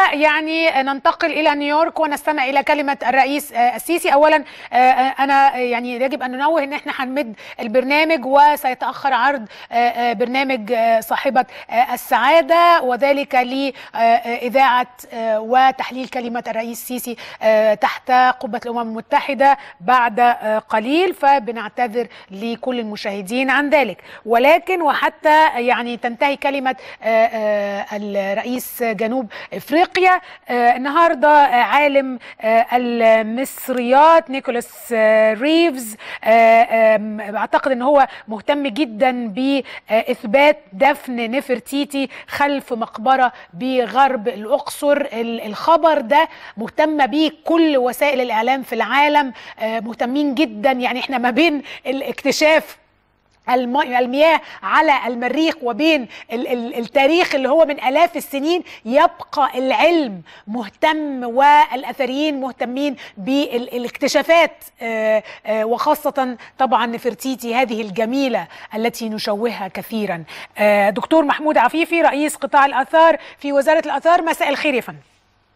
ويعني ننتقل الى نيويورك ونستمع الى كلمه الرئيس السيسي اولا انا يعني يجب ان ننوه ان احنا هنمد البرنامج وسيتاخر عرض برنامج صاحبه السعاده وذلك لاذاعه وتحليل كلمه الرئيس السيسي تحت قبه الامم المتحده بعد قليل فبنعتذر لكل المشاهدين عن ذلك ولكن وحتى يعني تنتهي كلمه الرئيس جنوب افريقيا النهارده عالم المصريات نيكولاس ريفز اعتقد ان هو مهتم جدا باثبات دفن نفرتيتي خلف مقبره بغرب الاقصر الخبر ده مهتمه بيه كل وسائل الاعلام في العالم مهتمين جدا يعني احنا ما بين الاكتشاف المياه على المريخ وبين التاريخ اللي هو من الاف السنين يبقى العلم مهتم والاثريين مهتمين بالاكتشافات وخاصه طبعا نفرتيتي هذه الجميله التي نشوهها كثيرا دكتور محمود عفيفي رئيس قطاع الاثار في وزاره الاثار مساء الخير يا فندم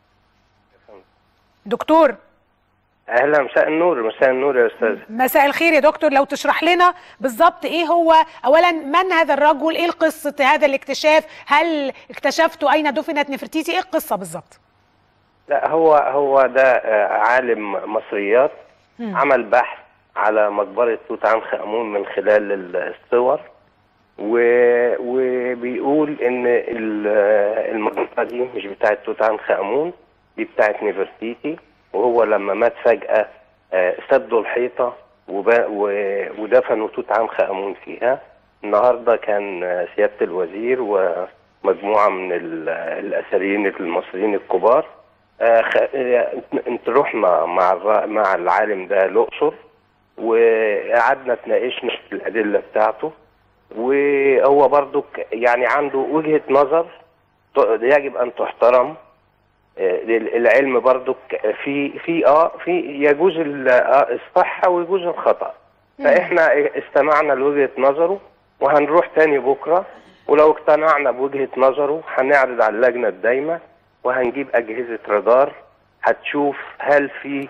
دكتور اهلا مساء النور مساء النور يا استاذ مساء الخير يا دكتور لو تشرح لنا بالظبط ايه هو اولا من هذا الرجل ايه قصه هذا الاكتشاف هل اكتشفتوا اين دفنت نفرتيتي ايه القصه بالظبط لا هو هو ده عالم مصريات م. عمل بحث على مقبره توت عنخ امون من خلال الصور وبيقول ان المقبره دي مش بتاعه توت عنخ امون دي بتاعه نفرتيتي وهو لما مات فجأة سدوا الحيطة ودفنوا توت عنخ آمون فيها النهاردة كان سيادة الوزير ومجموعة من الأثريين المصريين الكبار رحنا مع مع العالم ده الأقصر وقعدنا اتناقشنا في الأدلة بتاعته وهو برضو يعني عنده وجهة نظر يجب أن تحترم العلم برضو في في اه في يجوز الصحه ويجوز الخطا فاحنا استمعنا لوجهه نظره وهنروح تاني بكره ولو اقتنعنا بوجهه نظره هنعرض على اللجنه الدايمه وهنجيب اجهزه رادار هتشوف هل في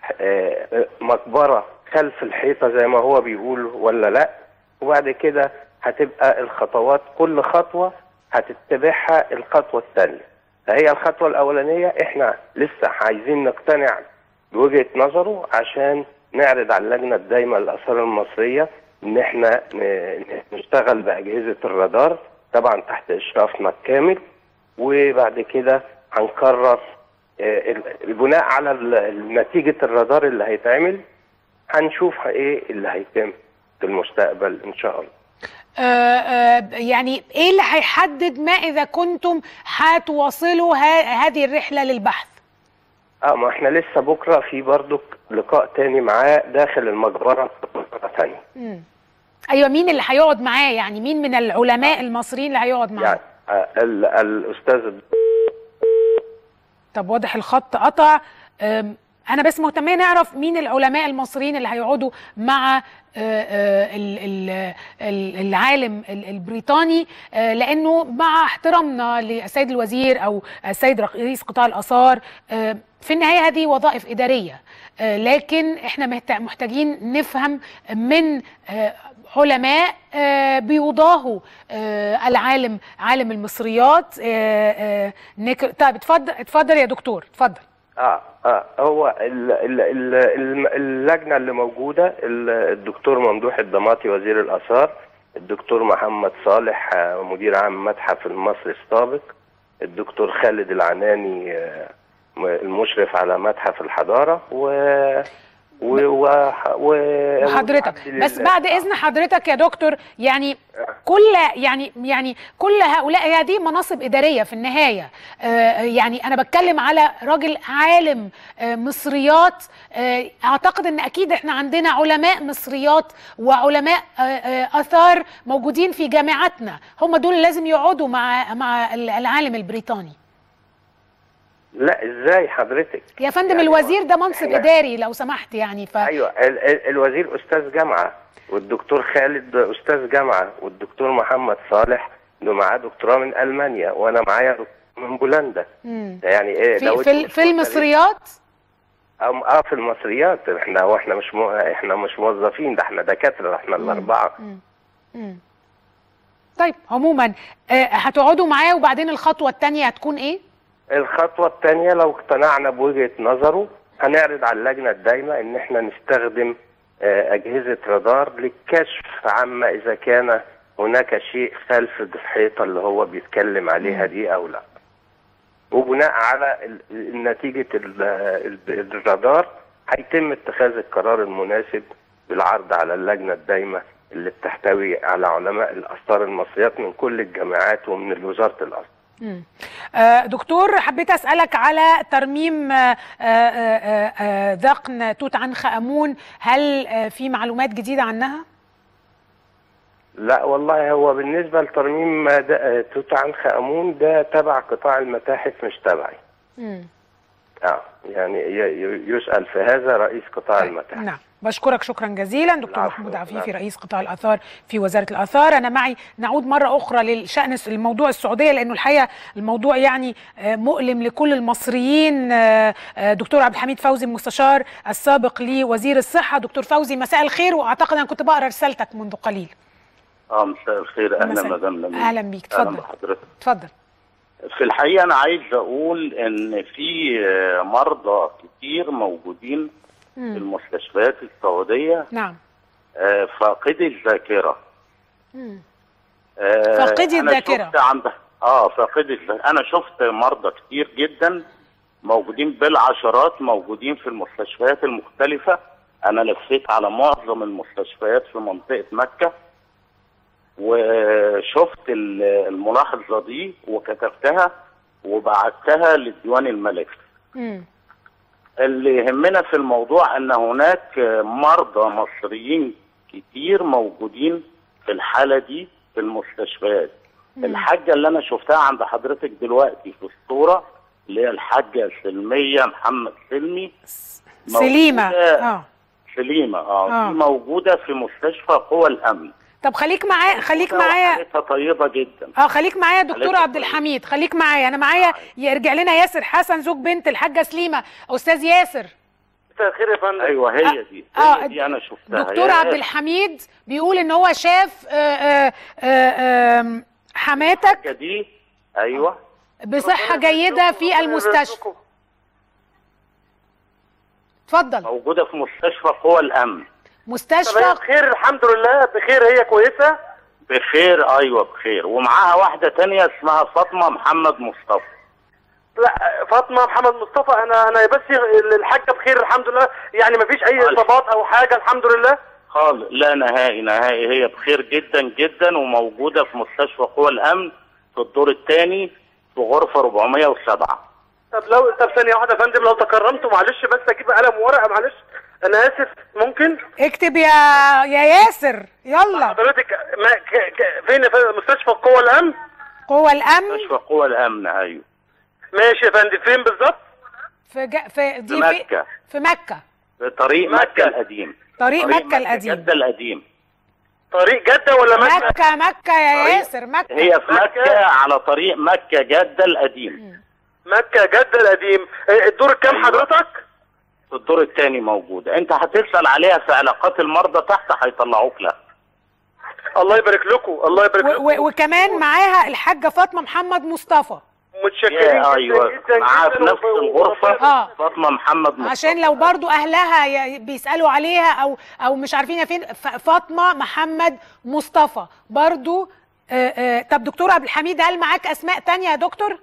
مقبره خلف الحيطه زي ما هو بيقول ولا لا وبعد كده هتبقى الخطوات كل خطوه هتتبعها الخطوه الثانيه فهي الخطوة الأولانية إحنا لسه عايزين نقتنع بوجهة نظره عشان نعرض على اللجنة الدايمة للآثار المصرية إن إحنا نشتغل بأجهزة الرادار طبعا تحت إشرافنا الكامل وبعد كده هنقرر بناء على نتيجة الرادار اللي هيتعمل هنشوف إيه اللي هيتم في المستقبل إن شاء الله. آآ آآ يعني ايه اللي هيحدد ما اذا كنتم هتواصلوا هذه الرحله للبحث اه ما احنا لسه بكره في برضك لقاء تاني معاه داخل المقبره مره ثانيه امم ايوه مين اللي هيقعد معاه يعني مين من العلماء المصريين اللي هيقعد معاه يعني آه ال الاستاذ طب واضح الخط قطع انا بس مهتميه نعرف مين العلماء المصريين اللي هيقعدوا مع العالم البريطاني لانه مع احترامنا للسيد الوزير او السيد رئيس قطاع الاثار في النهايه هذه وظائف اداريه لكن احنا محتاجين نفهم من علماء بيضاهوا العالم عالم المصريات طيب اتفضل اتفضل يا دكتور اتفضل اه اه هو ال ال ال اللجنه اللي موجوده الدكتور ممدوح الضماطي وزير الاثار الدكتور محمد صالح مدير عام متحف المصري السابق الدكتور خالد العناني المشرف على متحف الحضاره و و و وحضرتك بس بعد اذن حضرتك يا دكتور يعني كل يعني يعني كل هؤلاء هذه مناصب اداريه في النهايه آه يعني انا بتكلم على راجل عالم آه مصريات آه اعتقد ان اكيد احنا عندنا علماء مصريات وعلماء اثار موجودين في جامعاتنا هم دول لازم يقعدوا مع مع العالم البريطاني لا ازاي حضرتك يا فندم يعني الوزير ده منصب اداري لو سمحت يعني ف... ايوه ال ال الوزير استاذ جامعه والدكتور خالد استاذ جامعه والدكتور محمد صالح ده معاه دكتوراه من المانيا وانا معايا من بولندا مم. ده يعني ايه في لو في, انتوا ال- في مش المصريات أم اه في المصريات احنا واحنا مش مو... احنا مش موظفين ده احنا دكاتره احنا الاربعه مم. طيب عموما آه، هتقعدوا معاه وبعدين الخطوه الثانيه هتكون ايه الخطوه الثانيه لو اقتنعنا بوجهه نظره هنعرض على اللجنه الدايمه ان احنا نستخدم آه، اجهزه رادار للكشف عما اذا كان هناك شيء خلف الحيطه اللي هو بيتكلم عليها دي او لا وبناء على ال- ال- نتيجه ال- ال- الرادار هيتم اتخاذ القرار المناسب بالعرض على اللجنه الدايمه اللي بتحتوي على علماء الاثار المصريات من كل الجامعات ومن وزاره الاثار مم. آه، دكتور حبيت اسالك على ترميم آه، آه، آه، آه، ذقن توت عنخ امون هل آه، في معلومات جديده عنها لا والله هو بالنسبة لترميم ده- توت عنخ آمون ده تبع قطاع المتاحف مش تبعي مم. اه يعني ي- ي- يسأل في هذا رئيس قطاع المتاحف نعم بشكرك شكرا جزيلا دكتور العفو، محمود عفيفي العفو. رئيس قطاع الاثار في وزاره الاثار انا معي نعود مره اخرى للشان الموضوع السعوديه لانه الحقيقه الموضوع يعني آه، مؤلم لكل المصريين آه، آه، دكتور عبد الحميد فوزي المستشار السابق لوزير الصحه دكتور فوزي مساء الخير واعتقد انا كنت بقرا رسالتك منذ قليل اه مساء الخير اهلا مساء- مدام نبيل أهلا بيك، اهلا اتفضل. بحضرتك اتفضل في الحقيقه انا عايز اقول ان في آه، مرضى كتير موجودين في مم. المستشفيات السعوديه نعم آه، فاقدي الذاكره مم. آه، فاقدي أنا الذاكرة. شفت عند اه فاقدي الذاكره انا شفت مرضى كتير جدا موجودين بالعشرات موجودين في المستشفيات المختلفه انا لفيت على معظم المستشفيات في منطقه مكه وشفت ال- الملاحظه دي وكتبتها وبعتها للديوان الملكي مم. اللي يهمنا في الموضوع ان هناك مرضى مصريين كتير موجودين في الحاله دي في المستشفيات الحاجه اللي انا شفتها عند حضرتك دلوقتي في الصوره اللي هي الحاجه سلميه محمد سلمي سليمه موجودة- اه سليمه اه, آه. دي موجوده في مستشفى قوى الامن طب خليك معايا خليك معايا حالتها طيبه جدا اه خليك معايا يا دكتور حالتها عبد كويسة. الحميد خليك معايا انا معايا يرجع لنا ياسر حسن زوج بنت الحاجه سليمه استاذ ياسر مساء الخير يا فندم ايوه هي دي آه، هي دي انا شفتها دكتور يا- عبد الحميد بيقول ان هو شاف آه، آه، آه، آم، حماتك الحاجة دي ايوه بصحه جيده في المستشفى اتفضل موجوده في مستشفى قوى الامن طب هي مستشفى بخير الحمد لله بخير هي كويسه بخير ايوه بخير ومعاها واحده تانية اسمها فاطمه محمد مصطفى لا فاطمه محمد مصطفى انا انا بس الحاجه بخير الحمد لله يعني ما فيش اي الحمد. اصابات او حاجه الحمد لله خالص لا نهائي نهائي هي بخير جدا جدا وموجوده في مستشفى قوى الامن في الدور الثاني في غرفه 407 طب لو طب ثانيه واحده يا فندم لو تكرمت معلش بس اجيب قلم وورقه معلش انا اسف ممكن اكتب يا يا ياسر يلا حضرتك ما ك... ك... فين في مستشفى قوى الامن قوى الامن مستشفى قوى الامن ايوه ماشي يا فندم فين بالظبط في جا في في دي مكه في مكه في طريق مكة. مكه القديم طريق مكه القديم جده القديم طريق جده ولا مكه مكه مكه يا طريق- ياسر مكه هي في مكه على طريق مكه جده القديم مكه جده القديم إيه، الدور الكام أيوة. حضرتك في الدور الثاني موجوده انت هتسال عليها في علاقات المرضى تحت هيطلعوك لها الله يبارك لكم الله يبارك و- لكم و- وكمان معاها الحاجه فاطمه محمد مصطفى متشكرين يا جدا ايوه جدا معاها في جدا نفس وف- الغرفه آه. فاطمه محمد مصطفى عشان لو برضو اهلها ي- بيسالوا عليها او او مش عارفين هي فين ف- فاطمه محمد مصطفى برضو آه، آه، طب دكتور عبد الحميد هل معاك اسماء تانية يا دكتور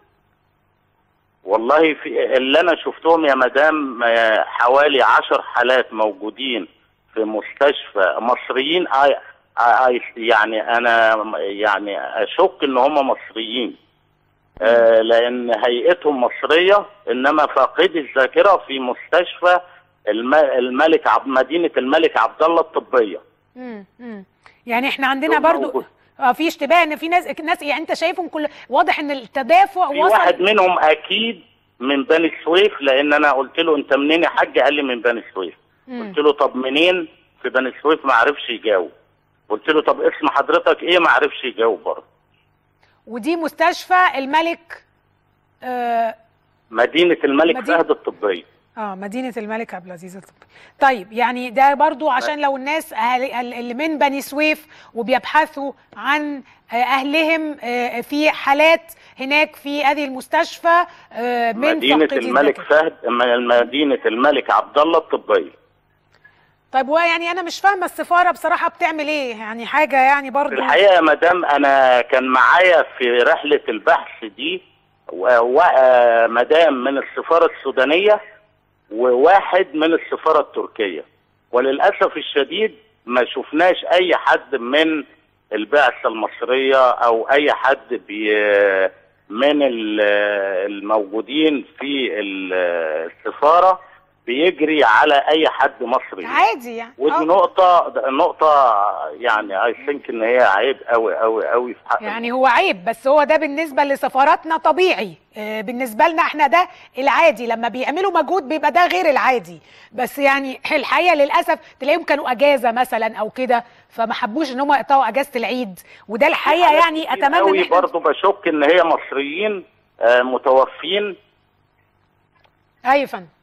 والله في اللي انا شفتهم يا مدام آه، حوالي عشر حالات موجودين في مستشفى مصريين آي آي يعني انا يعني اشك ان هم مصريين آه لان هيئتهم مصريه انما فاقدي الذاكره في مستشفى الم- الملك عبد مدينه الملك عبد الله الطبيه مم. مم. يعني احنا عندنا دول برضو موجود. اه في اشتباه ان في ناس ناس يعني انت شايفهم كل واضح ان التدافع في واحد وصل منهم اكيد من بني سويف لان انا قلت له انت منين يا حاج قال لي من بني سويف مم. قلت له طب منين في بني سويف ما عرفش يجاوب قلت له طب اسم حضرتك ايه ما عرفش يجاوب برضه ودي مستشفى الملك آه مدينه الملك مدينة- فهد الطبيه اه مدينة الملك عبد العزيز الطبي طيب يعني ده برضو عشان لو الناس أهل- اللي من بني سويف وبيبحثوا عن آه، أهلهم آه، في حالات هناك في هذه المستشفى آه، من مدينه فقدي الملك الذاكرة. فهد م- مدينه الملك عبد الله الطبيه طيب ويعني أنا مش فاهمة السفارة بصراحة بتعمل إيه يعني حاجة يعني في برضو الحقيقه يا مدام انا كان معايا في رحله البحث دي و- و- آه، مدام من السفاره السودانيه وواحد من السفاره التركيه وللاسف الشديد ما شفناش اي حد من البعثه المصريه او اي حد بي من ال- الموجودين في ال- السفاره بيجري على اي حد مصري عادي يعني ودي آه. نقطة نقطة يعني اي ثينك ان هي عيب قوي قوي قوي في حق يعني هو عيب بس هو ده بالنسبة لسفاراتنا طبيعي آه، بالنسبة لنا احنا ده العادي لما بيعملوا مجهود بيبقى ده غير العادي بس يعني الحقيقة للأسف تلاقيهم كانوا أجازة مثلا أو كده فما حبوش ان هم يقطعوا أجازة العيد وده الحقيقة يعني أتمنى ان قوي احنا برضه بشك ان هي مصريين آه، متوفين أيوة يا فندم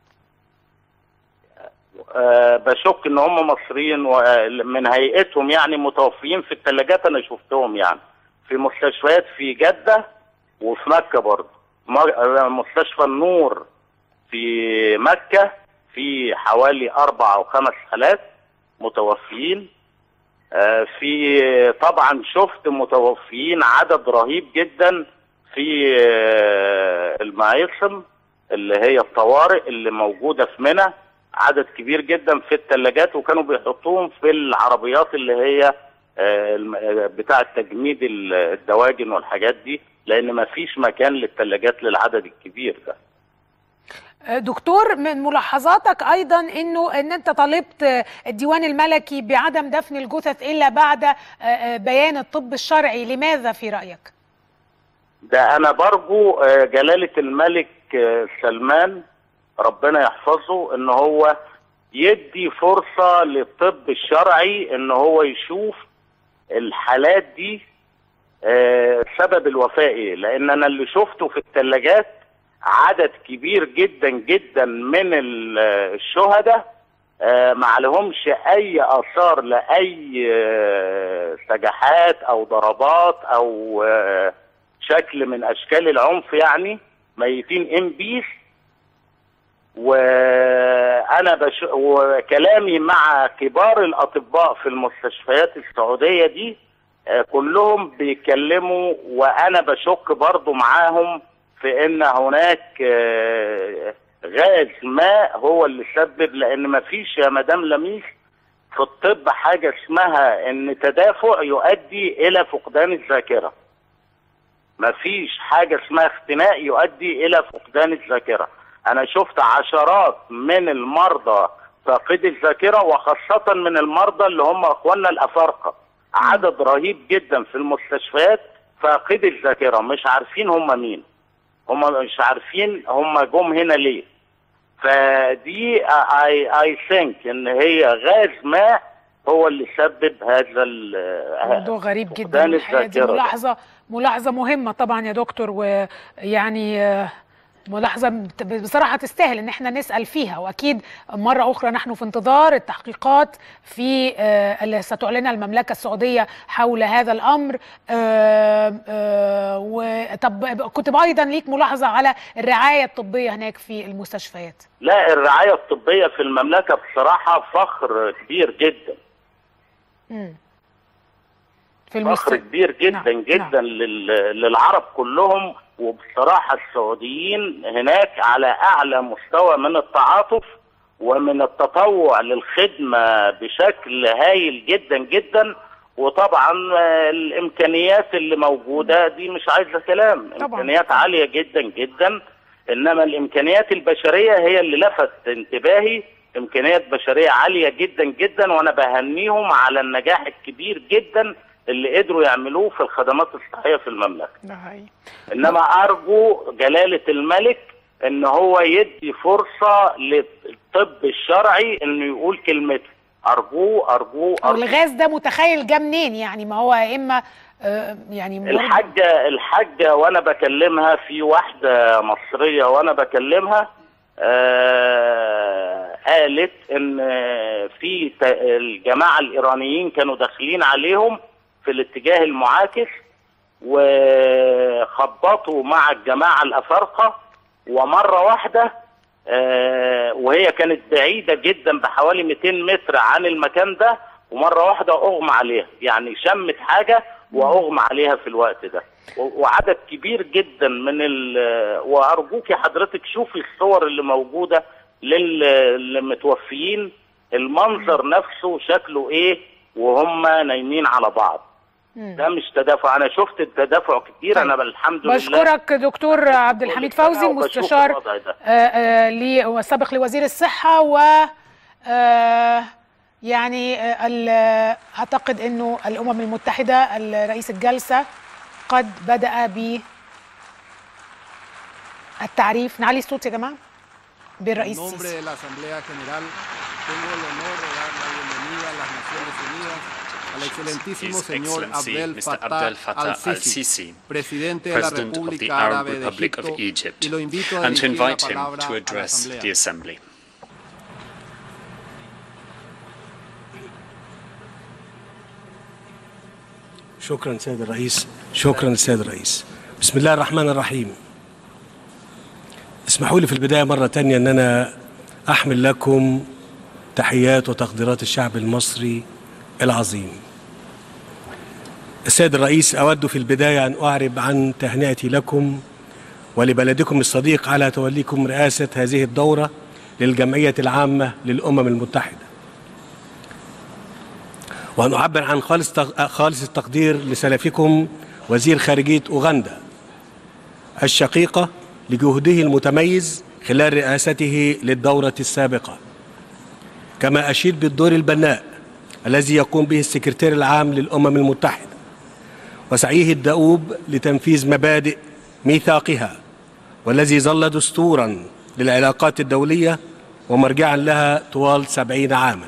آه، بشك ان هم مصريين و- من هيئتهم يعني متوفيين في الثلاجات انا شفتهم يعني في مستشفيات في جدة وفي مكة برضه مر- آه، مستشفى النور في مكة في حوالي أربع أو خمس حالات متوفيين آه، في طبعا شفت متوفيين عدد رهيب جدا في آه، المعيصم اللي هي الطوارئ اللي موجودة في منى عدد كبير جدا في الثلاجات وكانوا بيحطوهم في العربيات اللي هي آه، الم- آه، بتاعة تجميد ال- الدواجن والحاجات دي لأن ما فيش مكان للثلاجات للعدد الكبير ده آه، دكتور من ملاحظاتك أيضا انه ان انت طالبت آه، الديوان الملكي بعدم دفن الجثث إلا بعد آه، آه، بيان الطب الشرعي لماذا في رأيك؟ ده انا برجو آه، جلالة الملك آه، سلمان ربنا يحفظه ان هو يدي فرصة للطب الشرعي ان هو يشوف الحالات دي آه، سبب الوفاة ايه لان انا اللي شفته في الثلاجات عدد كبير جدا جدا من ال- الشهداء آه، ما عليهمش اي اثار لاي آه، سجحات او ضربات او آه، شكل من اشكال العنف يعني ميتين ام بيس وانا بش... وكلامي مع كبار الاطباء في المستشفيات السعوديه دي آه، كلهم بيتكلموا وانا بشك برضو معاهم في ان هناك آه، غاز ماء هو اللي سبب لان ما فيش يا مدام لميس في الطب حاجه اسمها ان تدافع يؤدي الى فقدان الذاكره ما فيش حاجة اسمها اختناق يؤدي إلى فقدان الذاكرة أنا شفت عشرات من المرضى فاقدي الذاكرة وخاصة من المرضى اللي هم أخواننا الأفارقة عدد رهيب جدا في المستشفيات فاقدي الذاكرة مش عارفين هم مين هم مش عارفين هم جم هنا ليه فدي اي اي ثينك ان هي غاز ماء هو اللي سبب هذا ال- موضوع غريب جدا فقدان الحقيقة دي الذاكرة ده. ملاحظة ملاحظة مهمة طبعا يا دكتور ويعني آه، ملاحظة بت- بصراحة تستاهل ان احنا نسأل فيها واكيد مرة اخرى نحن في انتظار التحقيقات في آه، اللي ستعلنها المملكة السعودية حول هذا الامر آه، آه، وطب كنت ايضا ليك ملاحظة على الرعاية الطبية هناك في المستشفيات لا الرعاية الطبية في المملكة بصراحة فخر كبير جدا مم. في فخر المست... كبير جدا نعم، جدا لل- للعرب كلهم وبصراحة السعوديين هناك على أعلى مستوى من التعاطف ومن التطوع للخدمة بشكل هايل جدا جدا وطبعا آه، الإمكانيات اللي موجودة دي مش عايزة كلام طبعاً. إمكانيات عالية جدا جدا إنما الإمكانيات البشرية هي اللي لفت انتباهي إمكانيات بشرية عالية جدا جدا وأنا بهنيهم على النجاح الكبير جدا اللي قدروا يعملوه في الخدمات الصحية في المملكة ده حقيقي. انما ارجو جلالة الملك ان هو يدي فرصة للطب الشرعي انه يقول كلمته ارجوه ارجوه او أرجوه. الغاز ده متخيل جه منين يعني ما هو يا اما آه، يعني برضه- الحاجة الحاجة وانا بكلمها في واحدة مصرية وانا بكلمها آه قالت ان في ت- الجماعة الايرانيين كانوا داخلين عليهم في الاتجاه المعاكس وخبطوا مع الجماعة الافارقة ومرة واحدة آه وهي كانت بعيدة جدا بحوالي 200 متر عن المكان ده ومرة واحدة اغمى عليها يعني شمت حاجة واغمى عليها في الوقت ده و- وعدد كبير جدا من ال وارجوك حضرتك شوفي الصور اللي موجوده لل- للمتوفيين المنظر نفسه شكله ايه وهم نايمين على بعض ده مش تدافع انا شفت التدافع كتير طيب. انا الحمد لله بشكرك دكتور عبد الحميد كل سنة فوزي وبشوف مستشار الوضع ده. آه، آه، لي- وسابق لوزير الصحة و آه، يعني آه، ال- أعتقد أنه الأمم المتحدة رئيس الجلسة قد بدأ بالتعريف نعلي الصوت يا جماعة En بالرئيس nombre السيسي de la Asamblea General, tengo el honor de dar la bienvenida a las Naciones Unidas al excelentísimo His señor Excellency Abdel Mr. Fattah Abdel Fattah al-Sisi, al-Sisi, presidente de la President of the República Arab Árabe de Republic of Egipto, Egypt, y lo invito a and to dirigir la invite him palabra to a la address Asamblea. the Assembly. شكرا سيد الرئيس شكرا سيد الرئيس بسم الله الرحمن الرحيم اسمحوا لي في البداية مرة تانية أن أنا أحمل لكم تحيات وتقديرات الشعب المصري العظيم السيد الرئيس أود في البداية أن أعرب عن تهنئتي لكم ولبلدكم الصديق على توليكم رئاسة هذه الدورة للجمعية العامة للأمم المتحدة وأن أعبر عن خالص خالص التقدير لسلفكم وزير خارجية أوغندا الشقيقة لجهده المتميز خلال رئاسته للدورة السابقة كما أشيد بالدور البناء الذي يقوم به السكرتير العام للأمم المتحدة وسعيه الدؤوب لتنفيذ مبادئ ميثاقها والذي ظل دستورا للعلاقات الدولية ومرجعا لها طوال سبعين عاماً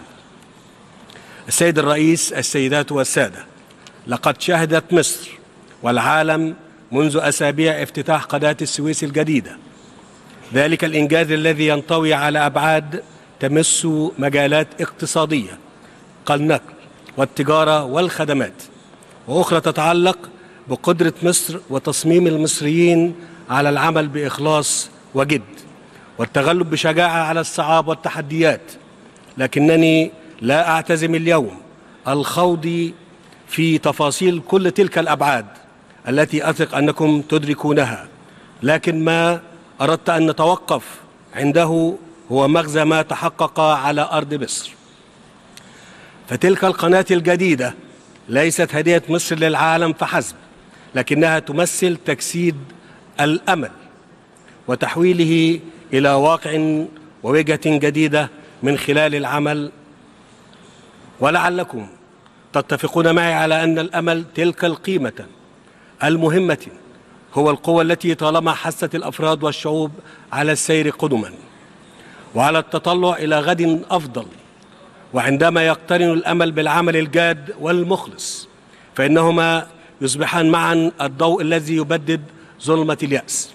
السيد الرئيس السيدات والسادة لقد شهدت مصر والعالم منذ أسابيع افتتاح قناة السويس الجديدة ذلك الإنجاز الذي ينطوي على أبعاد تمس مجالات اقتصادية كالنقل والتجارة والخدمات وأخرى تتعلق بقدرة مصر وتصميم المصريين على العمل بإخلاص وجد والتغلب بشجاعة على الصعاب والتحديات لكنني لا أعتزم اليوم الخوض في تفاصيل كل تلك الأبعاد التي أثق أنكم تدركونها لكن ما أردت أن نتوقف عنده هو مغزى ما تحقق على أرض مصر فتلك القناة الجديدة ليست هدية مصر للعالم فحسب لكنها تمثل تجسيد الأمل وتحويله إلى واقع ووجهة جديدة من خلال العمل ولعلكم تتفقون معي على أن الأمل تلك القيمة المهمة هو القوة التي طالما حست الأفراد والشعوب على السير قدما وعلى التطلع إلى غد أفضل وعندما يقترن الأمل بالعمل الجاد والمخلص فإنهما يصبحان معا الضوء الذي يبدد ظلمة اليأس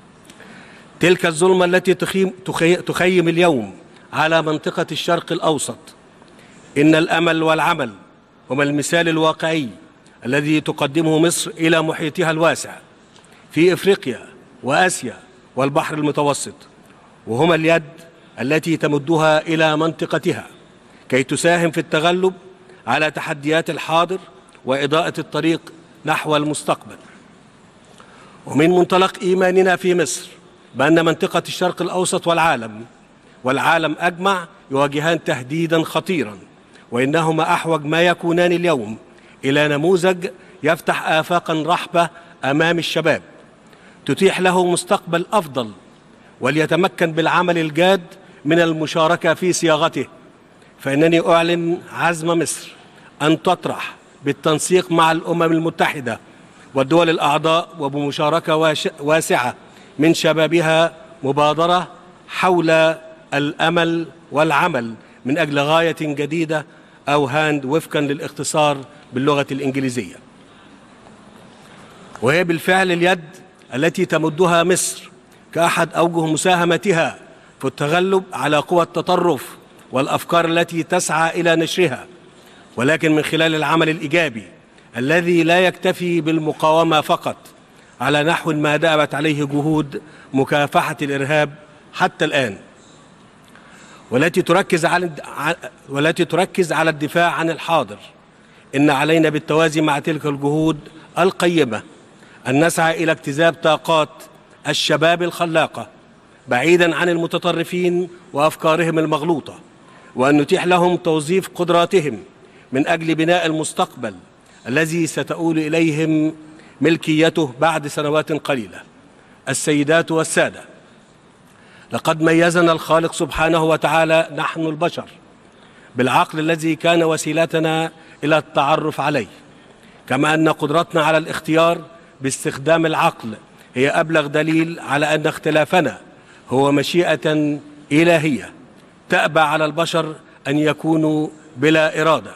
تلك الظلمة التي تخيم, تخيم اليوم على منطقة الشرق الأوسط إن الأمل والعمل هما المثال الواقعي الذي تقدمه مصر إلى محيطها الواسع في إفريقيا وآسيا والبحر المتوسط وهما اليد التي تمدها إلى منطقتها كي تساهم في التغلب على تحديات الحاضر وإضاءة الطريق نحو المستقبل ومن منطلق إيماننا في مصر بأن منطقة الشرق الأوسط والعالم والعالم أجمع يواجهان تهديدا خطيرا وإنهما أحوج ما يكونان اليوم إلى نموذج يفتح آفاقا رحبة أمام الشباب تتيح له مستقبل أفضل وليتمكن بالعمل الجاد من المشاركة في صياغته فإنني أعلن عزم مصر أن تطرح بالتنسيق مع الأمم المتحدة والدول الأعضاء وبمشاركة واسعة من شبابها مبادرة حول الأمل والعمل من أجل غاية جديدة أو هاند وفقا للاختصار باللغة الإنجليزية وهي بالفعل اليد التي تمدها مصر كأحد أوجه مساهمتها في التغلب على قوى التطرف والأفكار التي تسعى إلى نشرها ولكن من خلال العمل الإيجابي الذي لا يكتفي بالمقاومة فقط على نحو ما دأبت عليه جهود مكافحة الإرهاب حتى الآن والتي تركز على والتي تركز على الدفاع عن الحاضر إن علينا بالتوازي مع تلك الجهود القيمة أن نسعى إلى اكتساب طاقات الشباب الخلاقة بعيدا عن المتطرفين وأفكارهم المغلوطة وأن نتيح لهم توظيف قدراتهم من أجل بناء المستقبل الذي ستؤول إليهم ملكيته بعد سنوات قليلة السيدات والسادة لقد ميزنا الخالق سبحانه وتعالى نحن البشر بالعقل الذي كان وسيلتنا إلى التعرف عليه كما أن قدرتنا على الاختيار باستخدام العقل هي أبلغ دليل على أن اختلافنا هو مشيئة إلهية تأبى على البشر أن يكونوا بلا إرادة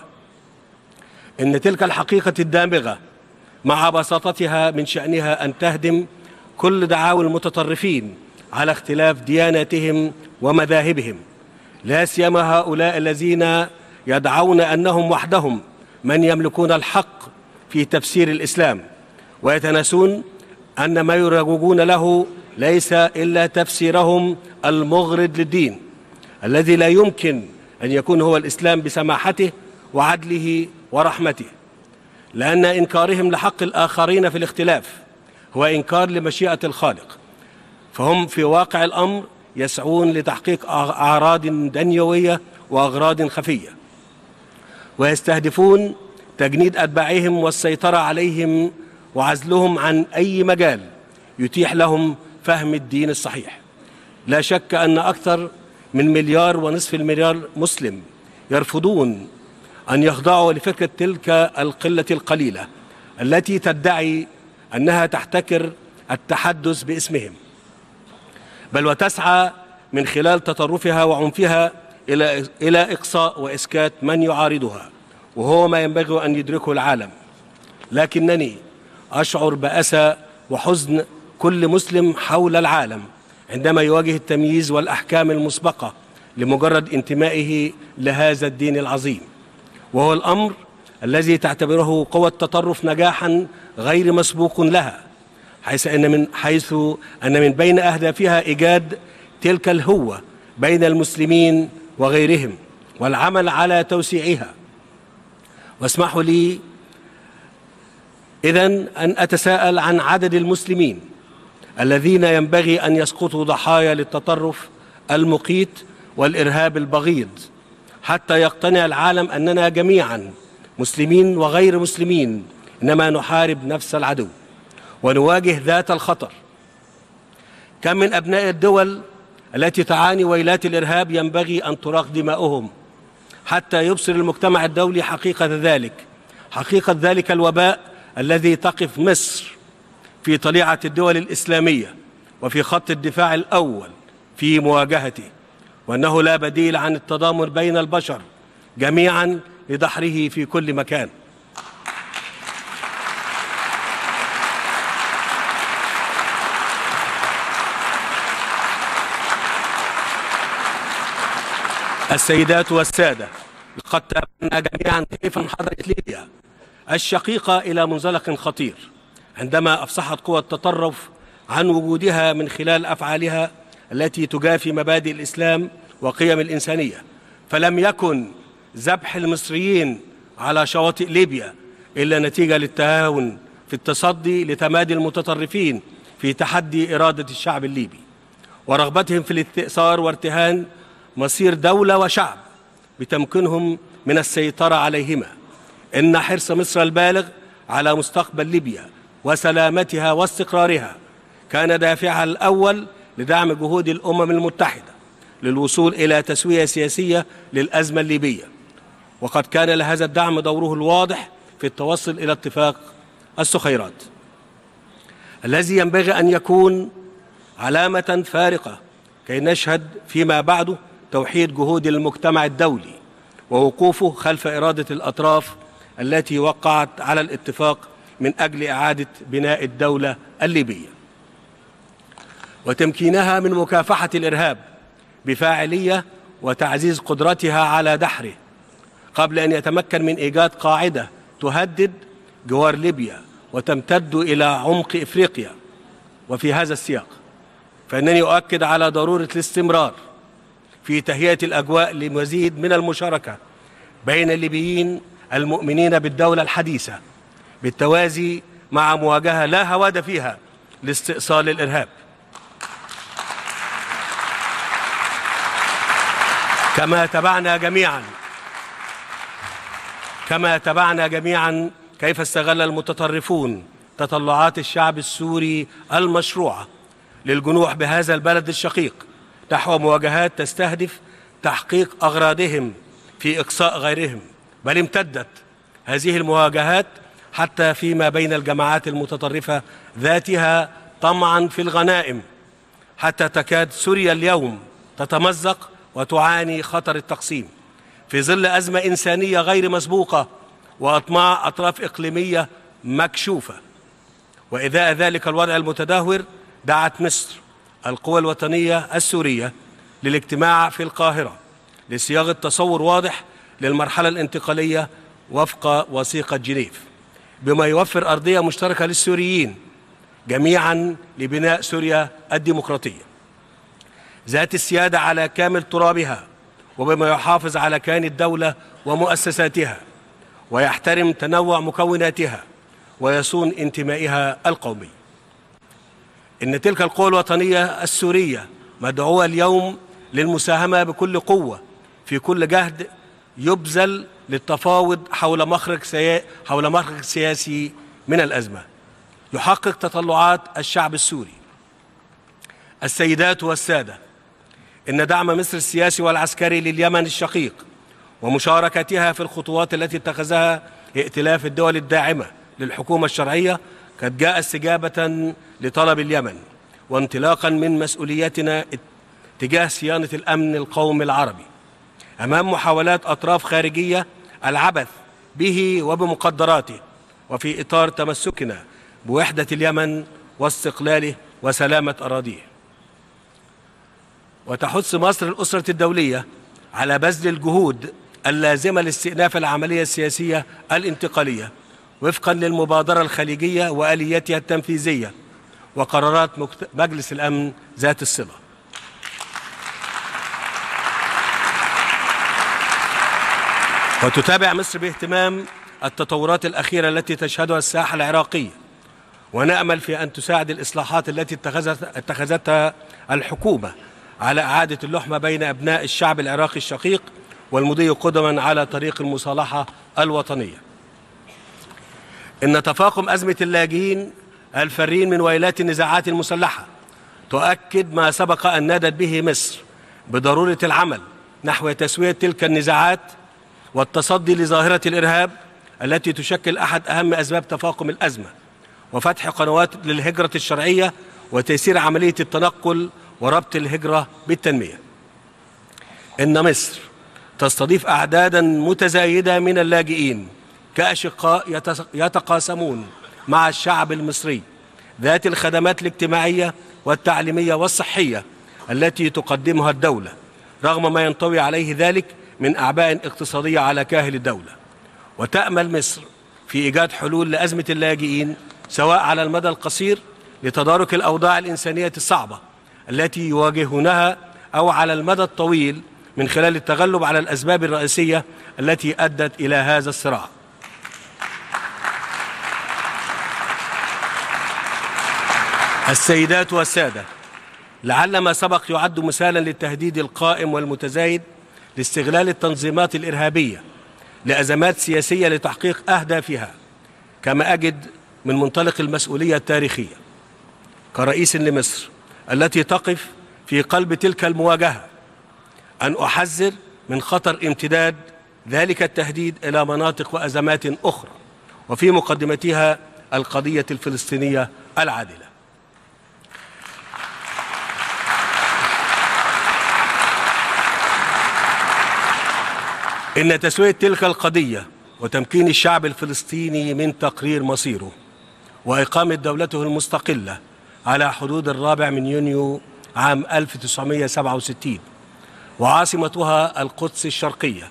إن تلك الحقيقة الدامغة مع بساطتها من شأنها أن تهدم كل دعاوى المتطرفين على اختلاف دياناتهم ومذاهبهم لا سيما هؤلاء الذين يدعون أنهم وحدهم من يملكون الحق في تفسير الإسلام ويتناسون أن ما يروجون له ليس إلا تفسيرهم المغرض للدين الذي لا يمكن أن يكون هو الإسلام بسماحته وعدله ورحمته لأن إنكارهم لحق الآخرين في الاختلاف هو إنكار لمشيئة الخالق فهم في واقع الأمر يسعون لتحقيق أعراض دنيوية وأغراض خفية ويستهدفون تجنيد أتباعهم والسيطرة عليهم وعزلهم عن أي مجال يتيح لهم فهم الدين الصحيح لا شك أن أكثر من مليار ونصف المليار مسلم يرفضون أن يخضعوا لفكرة تلك القلة القليلة التي تدعي أنها تحتكر التحدث باسمهم بل وتسعى من خلال تطرفها وعنفها إلى إلى إقصاء وإسكات من يعارضها وهو ما ينبغي أن يدركه العالم لكنني أشعر بأسى وحزن كل مسلم حول العالم عندما يواجه التمييز والأحكام المسبقة لمجرد انتمائه لهذا الدين العظيم وهو الأمر الذي تعتبره قوى التطرف نجاحا غير مسبوق لها حيث أن من حيث أن من بين أهدافها إيجاد تلك الهوة بين المسلمين وغيرهم والعمل على توسيعها واسمحوا لي إذا أن أتساءل عن عدد المسلمين الذين ينبغي أن يسقطوا ضحايا للتطرف المقيت والإرهاب البغيض حتى يقتنع العالم أننا جميعا مسلمين وغير مسلمين إنما نحارب نفس العدو ونواجه ذات الخطر كم من أبناء الدول التي تعاني ويلات الإرهاب ينبغي أن تراق دماؤهم حتى يبصر المجتمع الدولي حقيقة ذلك حقيقة ذلك الوباء الذي تقف مصر في طليعة الدول الإسلامية وفي خط الدفاع الأول في مواجهته وأنه لا بديل عن التضامن بين البشر جميعا لدحره في كل مكان السيدات والسادة لقد تابعنا جميعا كيف انحدرت ليبيا الشقيقة إلى منزلق خطير عندما أفصحت قوى التطرف عن وجودها من خلال أفعالها التي تجافي مبادئ الإسلام وقيم الإنسانية فلم يكن ذبح المصريين على شواطئ ليبيا إلا نتيجة للتهاون في التصدي لتمادي المتطرفين في تحدي إرادة الشعب الليبي ورغبتهم في الاستئثار وارتهان مصير دولة وشعب بتمكنهم من السيطرة عليهما إن حرص مصر البالغ على مستقبل ليبيا وسلامتها واستقرارها كان دافعها الأول لدعم جهود الأمم المتحدة للوصول إلى تسوية سياسية للأزمة الليبية وقد كان لهذا الدعم دوره الواضح في التوصل إلى اتفاق السخيرات الذي ينبغي أن يكون علامة فارقة كي نشهد فيما بعده توحيد جهود المجتمع الدولي ووقوفه خلف إرادة الأطراف التي وقعت على الاتفاق من أجل إعادة بناء الدولة الليبية وتمكينها من مكافحة الإرهاب بفاعلية وتعزيز قدرتها على دحره قبل أن يتمكن من إيجاد قاعدة تهدد جوار ليبيا وتمتد إلى عمق إفريقيا وفي هذا السياق فإنني أؤكد على ضرورة الاستمرار في تهيئة الأجواء لمزيد من المشاركة بين الليبيين المؤمنين بالدولة الحديثة بالتوازي مع مواجهة لا هواد فيها لاستئصال الإرهاب كما تبعنا جميعا كما تبعنا جميعا كيف استغل المتطرفون تطلعات الشعب السوري المشروعة للجنوح بهذا البلد الشقيق نحو مواجهات تستهدف تحقيق أغراضهم في إقصاء غيرهم بل امتدت هذه المواجهات حتى فيما بين الجماعات المتطرفة ذاتها طمعا في الغنائم حتى تكاد سوريا اليوم تتمزق وتعاني خطر التقسيم في ظل أزمة إنسانية غير مسبوقة وأطماع أطراف إقليمية مكشوفة وإذاء ذلك الوضع المتدهور دعت مصر القوى الوطنية السورية للاجتماع في القاهرة لصياغة تصور واضح للمرحلة الانتقالية وفق وثيقة جنيف بما يوفر أرضية مشتركة للسوريين جميعا لبناء سوريا الديمقراطية ذات السيادة على كامل ترابها وبما يحافظ على كيان الدولة ومؤسساتها ويحترم تنوع مكوناتها ويصون انتمائها القومي إن تلك القوى الوطنية السورية مدعوة اليوم للمساهمة بكل قوة في كل جهد يبذل للتفاوض حول مخرج سيا... حول مخرج سياسي من الأزمة يحقق تطلعات الشعب السوري السيدات والسادة إن دعم مصر السياسي والعسكري لليمن الشقيق ومشاركتها في الخطوات التي اتخذها ائتلاف الدول الداعمة للحكومة الشرعية قد جاء استجابة لطلب اليمن وانطلاقا من مسؤوليتنا تجاه صيانة الأمن القومي العربي أمام محاولات أطراف خارجية العبث به وبمقدراته وفي إطار تمسكنا بوحدة اليمن واستقلاله وسلامة أراضيه وتحث مصر الأسرة الدولية على بذل الجهود اللازمة لاستئناف العملية السياسية الانتقالية وفقا للمبادرة الخليجية وآلياتها التنفيذية وقرارات مكت... مجلس الأمن ذات الصلة وتتابع مصر باهتمام التطورات الأخيرة التي تشهدها الساحة العراقية ونأمل في أن تساعد الإصلاحات التي اتخذت اتخذتها الحكومة على إعادة اللحمة بين أبناء الشعب العراقي الشقيق والمضي قدما على طريق المصالحة الوطنية إن تفاقم أزمة اللاجئين الفارين من ويلات النزاعات المسلحة تؤكد ما سبق أن نادت به مصر بضرورة العمل نحو تسوية تلك النزاعات والتصدي لظاهرة الإرهاب التي تشكل أحد أهم أسباب تفاقم الأزمة وفتح قنوات للهجرة الشرعية وتيسير عملية التنقل وربط الهجرة بالتنمية إن مصر تستضيف أعدادا متزايدة من اللاجئين كأشقاء يتقاسمون مع الشعب المصري ذات الخدمات الاجتماعية والتعليمية والصحية التي تقدمها الدولة رغم ما ينطوي عليه ذلك من أعباء اقتصادية على كاهل الدولة وتأمل مصر في إيجاد حلول لأزمة اللاجئين سواء على المدى القصير لتدارك الأوضاع الإنسانية الصعبة التي يواجهونها أو على المدى الطويل من خلال التغلب على الأسباب الرئيسية التي أدت إلى هذا الصراع السيدات والسادة لعل ما سبق يعد مثالا للتهديد القائم والمتزايد لاستغلال التنظيمات الإرهابية لأزمات سياسية لتحقيق أهدافها كما أجد من منطلق المسؤولية التاريخية كرئيس لمصر التي تقف في قلب تلك المواجهة أن أحذر من خطر امتداد ذلك التهديد إلى مناطق وأزمات أخرى وفي مقدمتها القضية الفلسطينية العادلة إن تسوية تلك القضية وتمكين الشعب الفلسطيني من تقرير مصيره وإقامة دولته المستقلة على حدود الرابع من يونيو عام 1967 وعاصمتها القدس الشرقية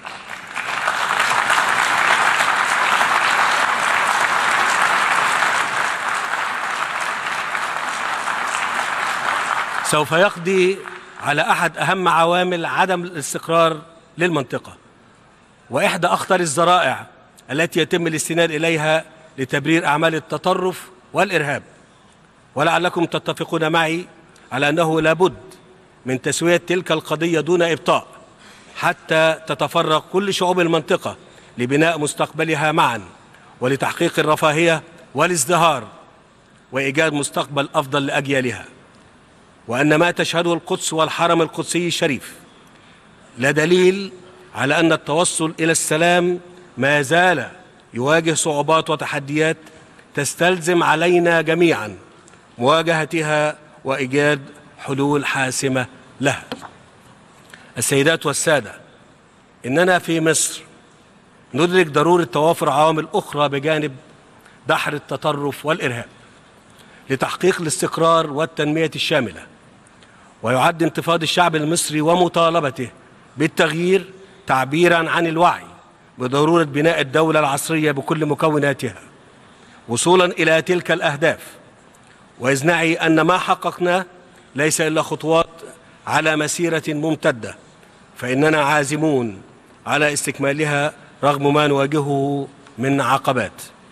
سوف يقضي على أحد أهم عوامل عدم الاستقرار للمنطقة وإحدى أخطر الذرائع التي يتم الاستناد إليها لتبرير أعمال التطرف والإرهاب ولعلكم تتفقون معي على أنه لابد من تسوية تلك القضية دون إبطاء حتى تتفرغ كل شعوب المنطقة لبناء مستقبلها معا ولتحقيق الرفاهية والازدهار وإيجاد مستقبل أفضل لأجيالها وأن ما تشهده القدس والحرم القدسي الشريف لا دليل على أن التوصل إلى السلام ما زال يواجه صعوبات وتحديات تستلزم علينا جميعا مواجهتها وإيجاد حلول حاسمة لها السيدات والسادة إننا في مصر ندرك ضرورة توافر عوامل أخرى بجانب بحر التطرف والإرهاب لتحقيق الاستقرار والتنمية الشاملة ويعد انتفاض الشعب المصري ومطالبته بالتغيير تعبيرا عن الوعي بضرورة بناء الدولة العصرية بكل مكوناتها وصولا إلى تلك الأهداف وإذ نعي أن ما حققناه ليس إلا خطوات على مسيرة ممتدة فإننا عازمون على استكمالها رغم ما نواجهه من عقبات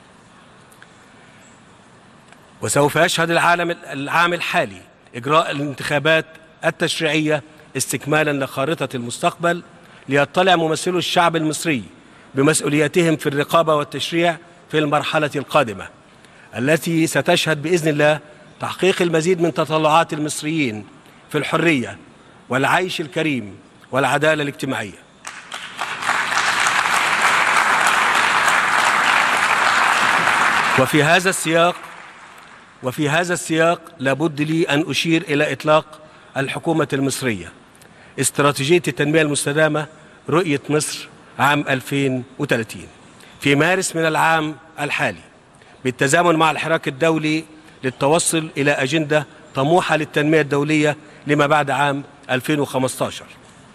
وسوف يشهد العالم العام الحالي إجراء الانتخابات التشريعية استكمالا لخارطة المستقبل ليطلع ممثلو الشعب المصري بمسؤولياتهم في الرقابة والتشريع في المرحلة القادمة التي ستشهد بإذن الله تحقيق المزيد من تطلعات المصريين في الحرية والعيش الكريم والعدالة الاجتماعية وفي هذا السياق وفي هذا السياق لابد لي أن أشير إلى إطلاق الحكومة المصرية استراتيجية التنمية المستدامة رؤية مصر عام 2030 في مارس من العام الحالي بالتزامن مع الحراك الدولي للتوصل إلى أجندة طموحة للتنمية الدولية لما بعد عام 2015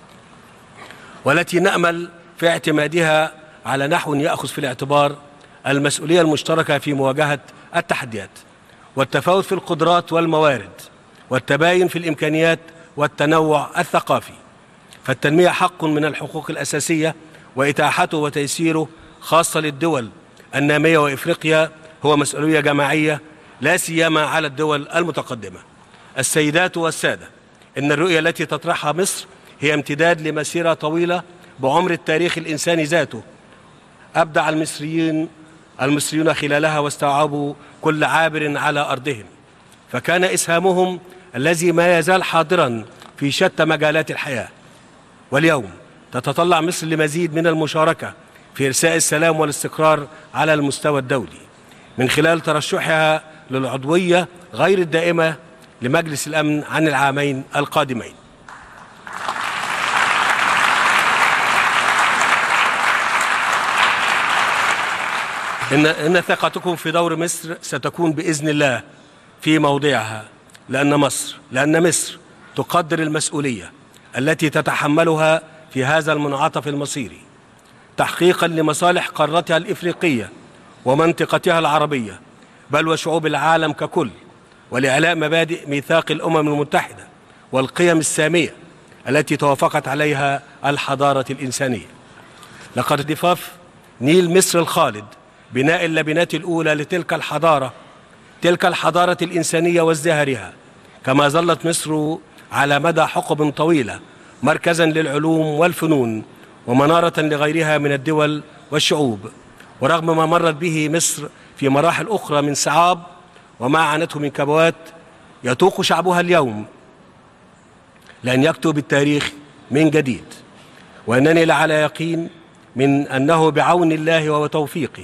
والتي نأمل في اعتمادها على نحو يأخذ في الاعتبار المسؤولية المشتركة في مواجهة التحديات والتفاوت في القدرات والموارد والتباين في الإمكانيات والتنوع الثقافي فالتنمية حق من الحقوق الأساسية وإتاحته وتيسيره خاصة للدول النامية وإفريقيا هو مسؤولية جماعية لا سيما على الدول المتقدمة السيدات والسادة إن الرؤية التي تطرحها مصر هي امتداد لمسيرة طويلة بعمر التاريخ الإنساني ذاته أبدع المصريين المصريون خلالها واستوعبوا كل عابر على أرضهم فكان إسهامهم الذي ما يزال حاضرا في شتى مجالات الحياة واليوم تتطلع مصر لمزيد من المشاركة في إرساء السلام والاستقرار على المستوى الدولي من خلال ترشحها للعضوية غير الدائمة لمجلس الأمن عن العامين القادمين إن, إن ثقتكم في دور مصر ستكون بإذن الله في موضعها لأن مصر لأن مصر تقدر المسؤولية التي تتحملها في هذا المنعطف المصيري تحقيقا لمصالح قارتها الإفريقية ومنطقتها العربية بل وشعوب العالم ككل ولإعلاء مبادئ ميثاق الأمم المتحدة والقيم السامية التي توافقت عليها الحضارة الإنسانية لقد ضفاف نيل مصر الخالد بناء اللبنات الأولى لتلك الحضارة تلك الحضارة الإنسانية وازدهارها كما ظلت مصر على مدى حقب طويلة مركزا للعلوم والفنون ومنارة لغيرها من الدول والشعوب ورغم ما مرت به مصر في مراحل أخرى من صعاب وما عانته من كبوات يتوق شعبها اليوم لأن يكتب التاريخ من جديد وأنني لعلى يقين من أنه بعون الله وتوفيقه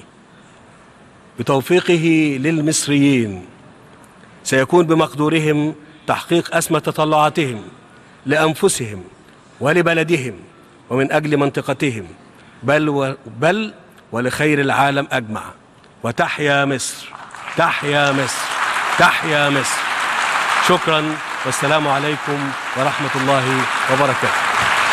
بتوفيقه للمصريين سيكون بمقدورهم تحقيق أسمى تطلعاتهم لأنفسهم ولبلدهم ومن أجل منطقتهم بل, و بل ولخير العالم أجمع وتحيا مصر تحيا مصر تحيا مصر شكرا والسلام عليكم ورحمة الله وبركاته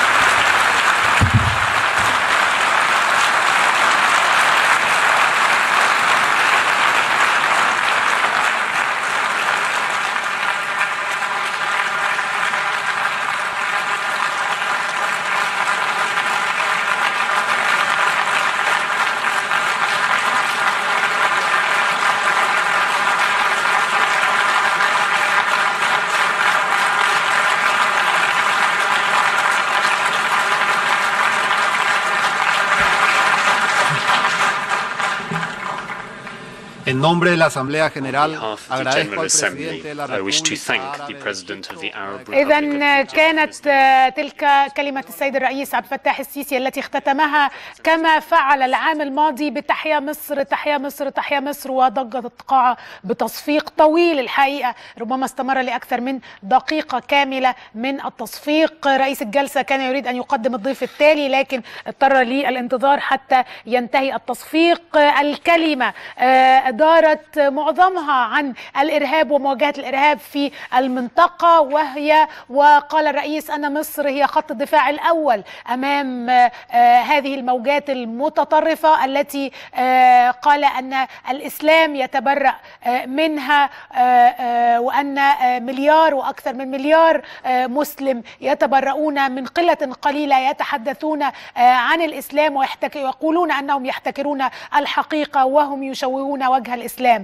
En nombre de la Asamblea General, On behalf of the agradezco General al Assembly, presidente de la I wish to República thank the Árabe President of the Arab Republic إذا of Egypt, كانت Mr. آه، تلك كلمة السيد الرئيس عبد الفتاح السيسي التي اختتمها كما فعل العام الماضي بتحيا مصر تحيا مصر تحيا مصر وضجت القاعة بتصفيق طويل الحقيقة ربما استمر لأكثر من دقيقة كاملة من التصفيق رئيس الجلسة كان يريد أن يقدم الضيف التالي لكن اضطر للانتظار حتى ينتهي التصفيق الكلمة آه، دارت معظمها عن الإرهاب ومواجهة الإرهاب في المنطقة وهي وقال الرئيس أن مصر هي خط الدفاع الأول أمام آه، آه، هذه الموجات المتطرفة التي آه، قال أن الإسلام يتبرأ آه، منها آه، آه، وأن آه، مليار وأكثر من مليار آه، مسلم يتبرؤون من قلة قليلة يتحدثون آه، عن الإسلام ويحتك- ويقولون أنهم يحتكرون الحقيقة وهم يشوهون وجه الإسلام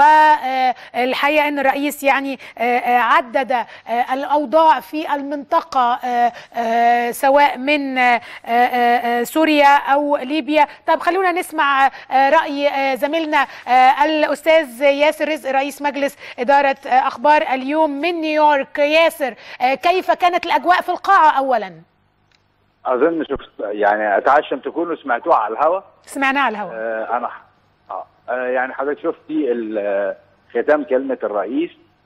والحقيقة أن الرئيس يعني آه، آه، عدد آه، الأوضاع في المنطقة آه، آه، سواء من آه، آه، آه، سوريا أو ليبيا طب خلونا نسمع آه، رأي آه، زميلنا آه، الأستاذ ياسر رزق رئيس مجلس إدارة آه، أخبار اليوم من نيويورك ياسر آه، كيف كانت الأجواء في القاعة أولا اظن شفت يعني اتعشم تكونوا سمعتوها على الهوا سمعناها على الهواء آه انا آه آه، يعني حضرتك شفتي ال- آه، ختام كلمه الرئيس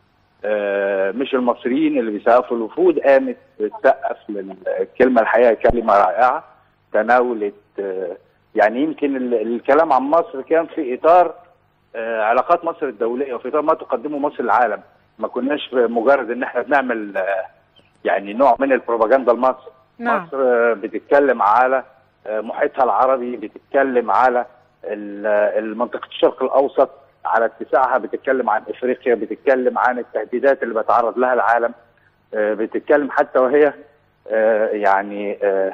آه مش المصريين اللي بيسقفوا الوفود قامت تسقف للكلمه الحقيقه كلمه رائعه تناولت آه يعني يمكن ال- الكلام عن مصر كان في اطار آه علاقات مصر الدوليه وفي اطار ما تقدمه مصر للعالم ما كناش مجرد ان احنا بنعمل آه يعني نوع من البروباجندا لمصر نعم. مصر آه، بتتكلم على آه، محيطها العربي بتتكلم على ال- آه، المنطقة الشرق الأوسط على اتساعها بتتكلم عن إفريقيا بتتكلم عن التهديدات اللي بيتعرض لها العالم آه، بتتكلم حتى وهي آه، يعني آه،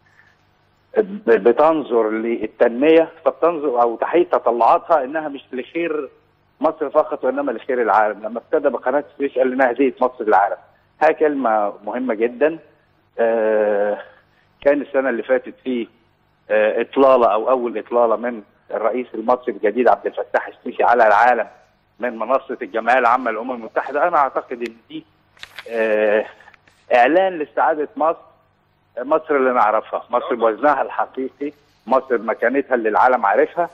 ب- بتنظر للتنمية فبتنظر أو تحقيق تطلعاتها إنها مش لخير مصر فقط وإنما لخير العالم لما ابتدى بقناة السويس قال إنها هدية مصر للعالم هاي كلمة مهمة جدا آه، كان السنه اللي فاتت في آه، اطلاله او اول اطلاله من الرئيس المصري الجديد عبد الفتاح السيسي على العالم من منصه الجمعيه العامه للامم المتحده انا اعتقد ان دي آه، اعلان لاستعاده مصر مصر اللي نعرفها مصر بوزنها الحقيقي مصر بمكانتها اللي العالم عارفها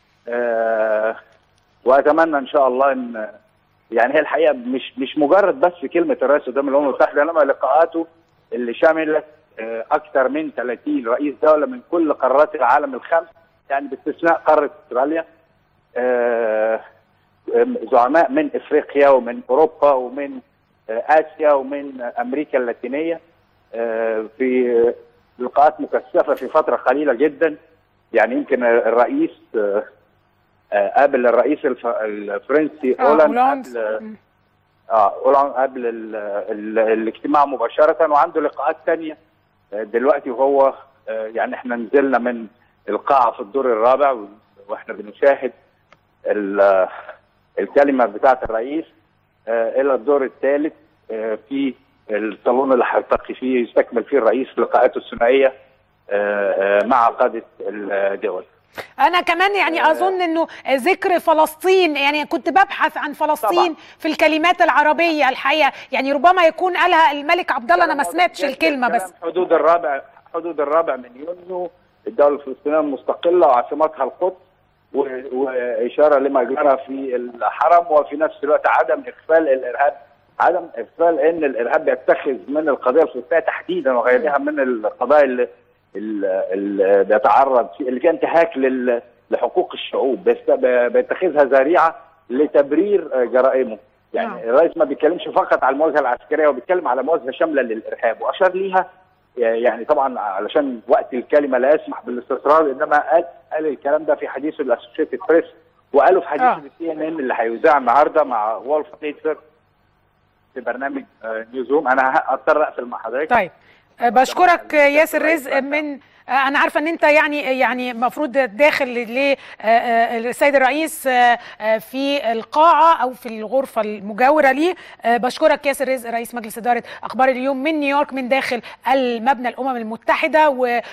آه، واتمنى ان شاء الله ان يعني هي الحقيقه مش مش مجرد بس كلمه الرئيس قدام الامم المتحده انما لقاءاته اللي شملت آه، اكثر من 30 رئيس دوله من كل قارات العالم الخمس يعني باستثناء قاره استراليا آه، آم، زعماء من افريقيا ومن اوروبا ومن آه، اسيا ومن آه، امريكا اللاتينيه آه، في لقاءات مكثفه في فتره قليله جدا يعني يمكن الرئيس آه، آه، قابل الرئيس الف- الفرنسي آه، اولاند هولاند. قبل مم. اه اولاند قبل ال ال الاجتماع مباشره وعنده لقاءات تانية آه، دلوقتي وهو آه، يعني احنا نزلنا من القاعه في الدور الرابع و- واحنا بنشاهد ال- آه، الكلمه بتاعه الرئيس آه، الى الدور الثالث آه، في الصالون اللي هيلتقي فيه يستكمل فيه الرئيس لقاءاته الثنائيه آه، آه، مع قاده الدول انا كمان يعني اظن انه ذكر فلسطين يعني كنت ببحث عن فلسطين طبعاً. في الكلمات العربيه الحقيقه يعني ربما يكون قالها الملك عبد الله انا ما سمعتش كان- الكلمه كلام بس حدود الرابع حدود الرابع من يونيو الدوله الفلسطينيه المستقله وعاصمتها القدس و- واشاره لما جرى في الحرم وفي نفس الوقت عدم اغفال الارهاب عدم اغفال ان الارهاب يتخذ من القضيه الفلسطينيه تحديدا وغيرها من القضايا اللي اللي بيتعرض فيه اللي فيها انتهاك لل- لحقوق الشعوب بيست- بيتخذها ذريعه لتبرير جرائمه يعني نعم. الرئيس ما بيتكلمش فقط على المواجهه العسكريه هو بيتكلم على مواجهه شامله للارهاب واشار ليها يعني طبعا علشان وقت الكلمه لا يسمح بالاستطراد انما قال قال الكلام ده في حديثه الاسوشيتد بريس وقاله في حديثه آه. للسي ان ان اللي هيذاع النهارده مع وولف تيتر في برنامج آه، نيوزوم انا هضطر اقفل مع حضرتك طيب آه، بشكرك آه، ياسر رزق من آه، انا عارفه ان انت يعني يعني المفروض داخل للسيد الرئيس آه، آه، في القاعه او في الغرفه المجاوره ليه آه، بشكرك ياسر رزق رئيس مجلس اداره اخبار اليوم من نيويورك من داخل المبنى الامم المتحده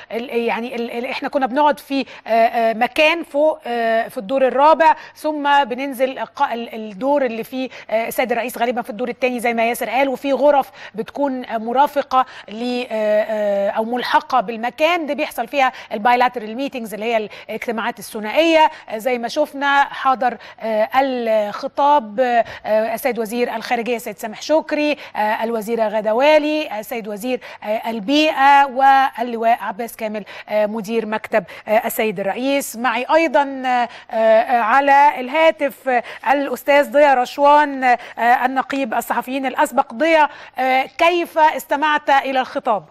ويعني احنا كنا بنقعد في آه، آه، مكان فوق آه، في الدور الرابع ثم بننزل الق- ال- الدور اللي فيه آه، السيد الرئيس غالبا في الدور الثاني زي ما ياسر قال وفي غرف بتكون آه، مرافقه ل آه، آه، او ملحقه بالمكان ده بيحصل فيها البايلاترال ميتنجز اللي هي الاجتماعات الثنائيه آه، زي ما شفنا حضر آه، الخطاب آه، آه، السيد وزير الخارجيه السيد سامح شكري آه، الوزيره غدا والي السيد وزير آه، البيئه واللواء عباس كامل آه، مدير مكتب آه، السيد الرئيس معي ايضا آه، آه، على الهاتف آه، الاستاذ ضياء رشوان آه، النقيب الصحفيين الاسبق ضياء آه، كيف استمعت الى الخطاب؟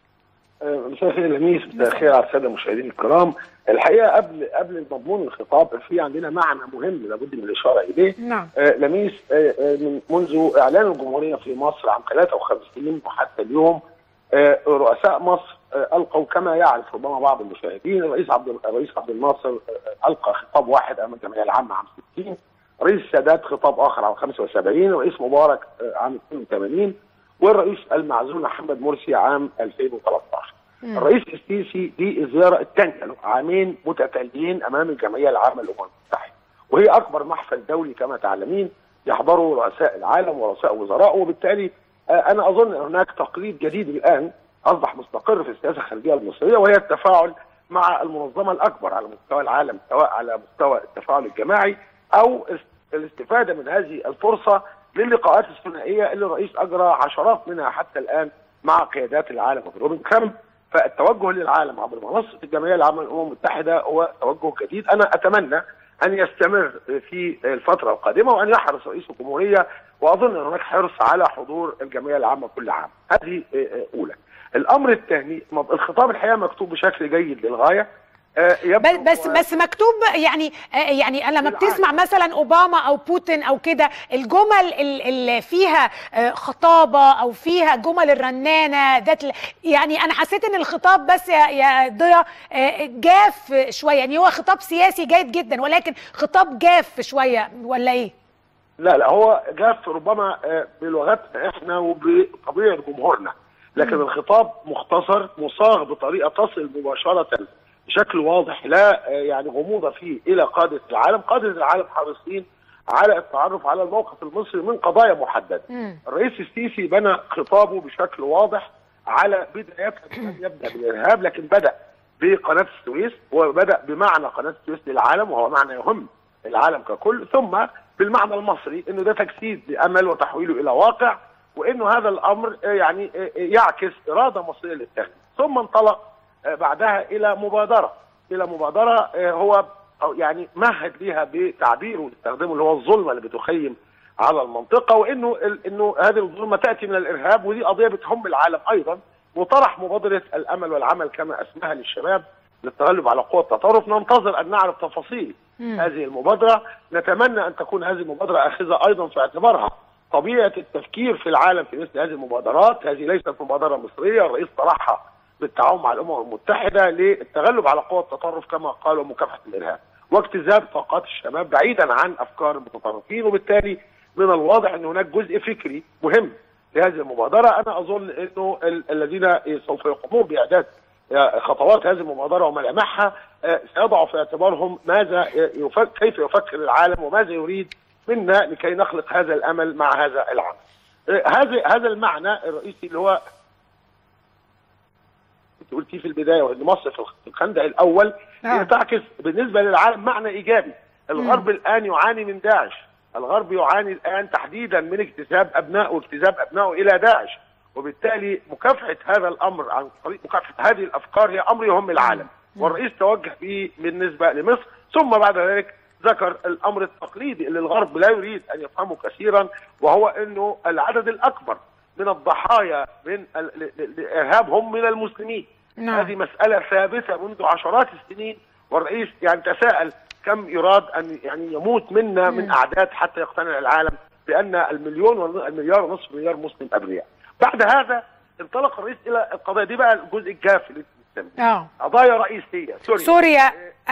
مساء الخير يا لميس مساء الخير على الساده المشاهدين الكرام الحقيقه قبل قبل مضمون الخطاب في عندنا معنى مهم لابد من الاشاره اليه نعم آه، لميس آه، آه، من منذ اعلان الجمهوريه في مصر عام 53 وحتى اليوم آه، رؤساء مصر آه، القوا كما يعرف ربما بعض المشاهدين الرئيس عبد الرئيس عبد الناصر آه، القى خطاب واحد امام الجمعيه العامه عام 60 رئيس السادات خطاب اخر عام 75 رئيس مبارك آه، عام 82 والرئيس المعزول محمد مرسي عام 2013 مم. الرئيس السيسي دي الزياره الثانيه له عامين متتاليين امام الجمعيه العامه للامم المتحده وهي اكبر محفل دولي كما تعلمين يحضره رؤساء العالم ورؤساء وزراء وبالتالي آه، انا اظن ان هناك تقليد جديد الان اصبح مستقر في السياسه الخارجيه المصريه وهي التفاعل مع المنظمه الاكبر على مستوى العالم سواء على مستوى التفاعل الجماعي او است- الاستفاده من هذه الفرصه للقاءات الثنائيه اللي الرئيس اجرى عشرات منها حتى الان مع قيادات العالم ومن ثم فالتوجه للعالم عبر منصه الجمعيه العامه للامم المتحده هو توجه جديد انا اتمنى ان يستمر في الفتره القادمه وان يحرص رئيس الجمهوريه واظن ان هناك حرص على حضور الجمعيه العامه كل عام هذه اولى الامر الثاني الخطاب الحقيقه مكتوب بشكل جيد للغايه آه، يبدو بس بس بس مكتوب يعني آه، يعني لما بالعكس. بتسمع مثلا اوباما او بوتين او كده الجمل ال- اللي فيها آه، خطابه او فيها جمل الرنانه ذات ال- يعني انا حسيت ان الخطاب بس يا يا ضياء آه، جاف شويه يعني هو خطاب سياسي جيد جدا ولكن خطاب جاف شويه ولا ايه؟ لا لا هو جاف ربما آه، بلغتنا احنا وبطبيعه جمهورنا لكن الخطاب مختصر مصاغ بطريقه تصل مباشره بشكل واضح لا آه، يعني غموض فيه الى قاده العالم، قاده العالم حريصين على التعرف على الموقف المصري من قضايا محدده. مم. الرئيس السيسي بنى خطابه بشكل واضح على بداية لم يبدا بالارهاب لكن بدا بقناه السويس وبدا بمعنى قناه السويس للعالم وهو معنى يهم العالم ككل ثم بالمعنى المصري انه ده تجسيد لامل وتحويله الى واقع وانه هذا الامر آه، يعني آه، آه، يعكس اراده مصريه للتغيير ثم انطلق آه، بعدها الى مبادره الى مبادره آه، هو أو يعني مهد ليها بتعبيره واستخدامه اللي هو الظلمه اللي بتخيم على المنطقه وانه ال- انه هذه الظلمه تاتي من الارهاب ودي قضيه بتهم العالم ايضا وطرح مبادره الامل والعمل كما اسمها للشباب للتغلب على قوى التطرف ننتظر ان نعرف تفاصيل مم. هذه المبادره نتمنى ان تكون هذه المبادره اخذه ايضا في اعتبارها طبيعه التفكير في العالم في مثل هذه المبادرات هذه ليست مبادره مصريه الرئيس طرحها بالتعاون مع الامم المتحده للتغلب على قوى التطرف كما قال ومكافحه الارهاب واجتذاب طاقات الشباب بعيدا عن افكار المتطرفين وبالتالي من الواضح ان هناك جزء فكري مهم لهذه المبادره انا اظن انه ال- الذين سوف يقومون باعداد آه، خطوات هذه المبادره وملامحها آه، سيضعوا في اعتبارهم ماذا يفكر كيف يفكر العالم وماذا يريد منا لكي نخلق هذا الامل مع هذا العمل. آه، هذا هذا المعنى الرئيسي اللي هو انت قلتيه في البدايه وان مصر في الخندق الاول آه. هي تعكس بالنسبه للعالم معنى ايجابي. الغرب الان يعاني من داعش، الغرب يعاني الان تحديدا من اكتساب ابنائه واجتذاب ابنائه الى داعش، وبالتالي مكافحه هذا الامر عن طريق مكافحه هذه الافكار هي امر يهم العالم والرئيس توجه به بالنسبه لمصر ثم بعد ذلك ذكر الامر التقليدي اللي الغرب لا يريد ان يفهمه كثيرا وهو انه العدد الاكبر من الضحايا من ال- ال- ال- الارهاب هم من المسلمين نعم. هذه مساله ثابته منذ عشرات السنين والرئيس يعني تساءل كم يراد ان يعني يموت منا من اعداد حتى يقتنع العالم بان المليون ون- المليار ونصف مليار مسلم ابرياء. بعد هذا انطلق الرئيس الى القضايا دي بقى الجزء الجاف اللي بنسميه. اه قضايا رئيسيه سوريا, سوريا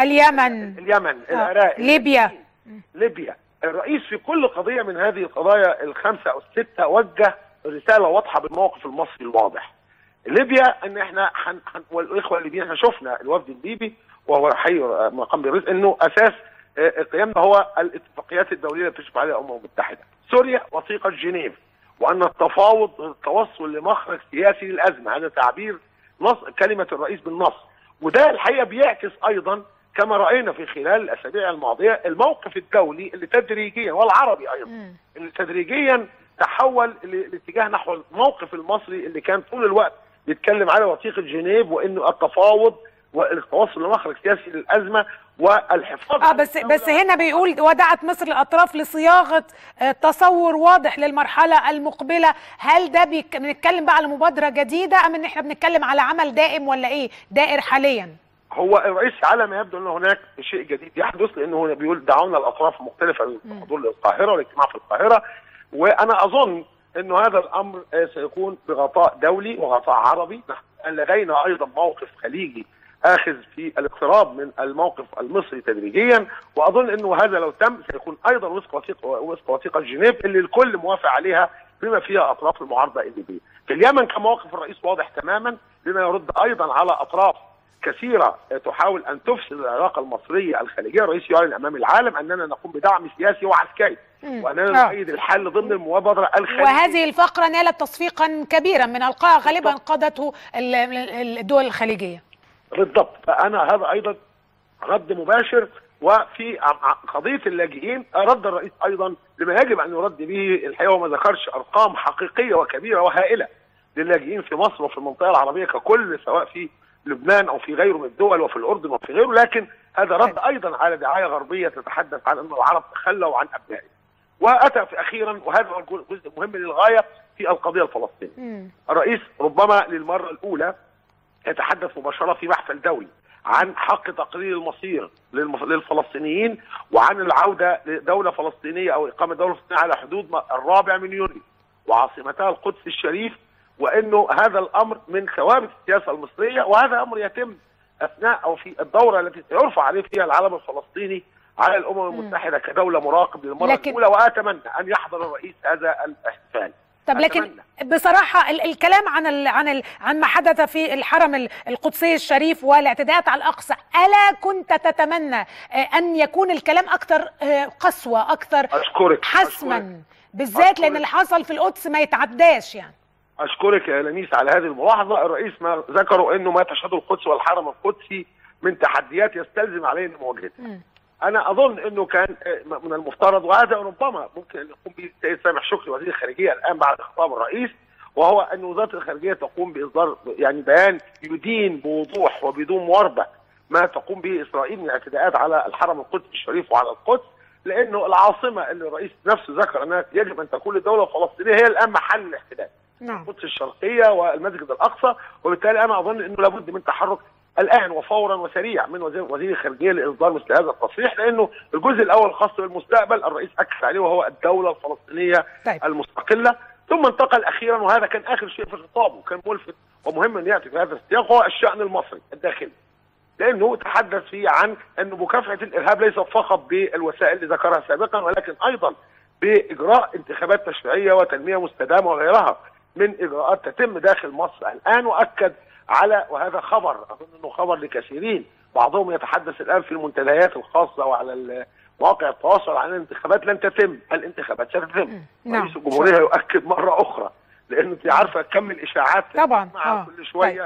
اليمن اليمن العراق ليبيا ليبيا الرئيس في كل قضية من هذه القضايا الخمسة أو الستة وجه رسالة واضحة بالموقف المصري الواضح ليبيا ان احنا حن حن والاخوه الليبيين احنا شفنا الوفد الليبي وهو حي مقام بالرئيس انه اساس آه، قيامنا هو الاتفاقيات الدوليه اللي بتشرف عليها الامم المتحده. سوريا وثيقه جنيف وان التفاوض التوصل لمخرج سياسي للازمه هذا تعبير نص كلمه الرئيس بالنص وده الحقيقه بيعكس ايضا كما راينا في خلال الاسابيع الماضيه الموقف الدولي اللي تدريجيا والعربي ايضا اللي تدريجيا تحول ل- لاتجاه نحو الموقف المصري اللي كان طول الوقت بيتكلم على وثيقه جنيف وانه التفاوض والتوصل لمخرج سياسي للازمه والحفاظ اه على بس الدولة. بس هنا بيقول ودعت مصر الاطراف لصياغه آه، تصور واضح للمرحله المقبله هل ده بيك- بنتكلم بقى على مبادره جديده ام ان احنا بنتكلم على عمل دائم ولا ايه دائر حاليا هو الرئيس على ما يبدو ان هناك شيء جديد يحدث لانه هو بيقول دعونا الاطراف المختلفه للحضور للقاهره والاجتماع في القاهره وانا اظن انه هذا الامر آه، سيكون بغطاء دولي وغطاء عربي نحن الآن لدينا ايضا موقف خليجي اخذ في الاقتراب من الموقف المصري تدريجيا واظن انه هذا لو تم سيكون ايضا وفق وثيقه وفق وثيقه جنيف اللي الكل موافق عليها بما فيها اطراف المعارضه الليبيه. في اليمن كان موقف الرئيس واضح تماما بما يرد ايضا على اطراف كثيرة تحاول أن تفسد العلاقة المصرية الخليجية الرئيس يعلن أمام العالم أننا نقوم بدعم سياسي وعسكري مم. وأننا آه. نؤيد الحل ضمن المبادرة الخليجية وهذه الفقره نالت تصفيقا كبيرا من القاء غالبا قادته ال- ال- الدول الخليجيه بالضبط فأنا هذا أيضا رد مباشر وفي ع- ع- قضية اللاجئين رد الرئيس أيضا بما يجب أن يرد به الحقيقة وما ذكرش أرقام حقيقية وكبيرة وهائلة للاجئين في مصر وفي المنطقة العربية ككل سواء في لبنان أو في غيره من الدول وفي الأردن وفي غيره لكن هذا رد أيضا على دعاية غربية تتحدث عن أن العرب تخلوا عن أبنائهم وأتى في أخيرا وهذا هو الجزء المهم للغاية في القضية الفلسطينية الرئيس ربما للمرة الأولى يتحدث مباشرة في محفل دولي عن حق تقرير المصير للمص- للفلسطينيين وعن العودة لدولة فلسطينية أو إقامة دولة فلسطينية على حدود م- الرابع من يونيو وعاصمتها القدس الشريف وأنه هذا الأمر من ثوابت السياسة المصرية وهذا أمر يتم أثناء أو في الدورة التي سيرفع عليه فيها العلم الفلسطيني على الأمم المتحدة كدولة مراقب للمرة لكن- الأولى وأتمنى أن يحضر الرئيس هذا الاحتفال طب لكن أتمنى. بصراحة ال- الكلام عن ال عن ال عن ما حدث في الحرم ال- القدسي الشريف والاعتداءات على الأقصى ألا كنت تتمنى آه، أن يكون الكلام أكثر آه، قسوة أكثر أشكرك حسما أشكرك. بالذات لأن أشكرك. اللي حصل في القدس ما يتعداش يعني اشكرك يا لميس على هذه الملاحظه الرئيس ما ذكروا انه ما تشهده القدس والحرم القدسي من تحديات يستلزم علينا مواجهتها انا اظن انه كان آه، من المفترض وهذا ربما ممكن ان يقوم به السيد سامح شكري وزير الخارجيه الان بعد خطاب الرئيس وهو ان وزاره الخارجيه تقوم باصدار يعني بيان يدين بوضوح وبدون مواربه ما تقوم به اسرائيل من اعتداءات على الحرم القدسي الشريف وعلى القدس لانه العاصمه اللي الرئيس نفسه ذكر انها يجب ان تكون للدوله الفلسطينيه هي الان محل الاحتلال نعم القدس الشرقيه والمسجد الاقصى وبالتالي انا اظن انه لابد من تحرك الان وفورا وسريع من وزير وزير الخارجيه لاصدار مثل هذا التصريح لانه الجزء الاول الخاص بالمستقبل الرئيس اكد عليه وهو الدوله الفلسطينيه طيب. المستقله ثم انتقل اخيرا وهذا كان اخر شيء في خطابه كان ملفت ومهم ان ياتي في هذا السياق هو الشان المصري الداخلي لانه تحدث فيه عن ان مكافحه الارهاب ليست فقط بالوسائل اللي ذكرها سابقا ولكن ايضا باجراء انتخابات تشريعيه وتنميه مستدامه وغيرها من اجراءات تتم داخل مصر الان واكد على وهذا خبر اظن انه خبر لكثيرين بعضهم يتحدث الان في المنتديات الخاصه وعلى ال- مواقع التواصل عن الانتخابات لن تتم الانتخابات ستتم نعم. رئيس الجمهوريه يؤكد مره اخرى لانه انت عارفه كم الاشاعات طبعا. مع آه. كل شويه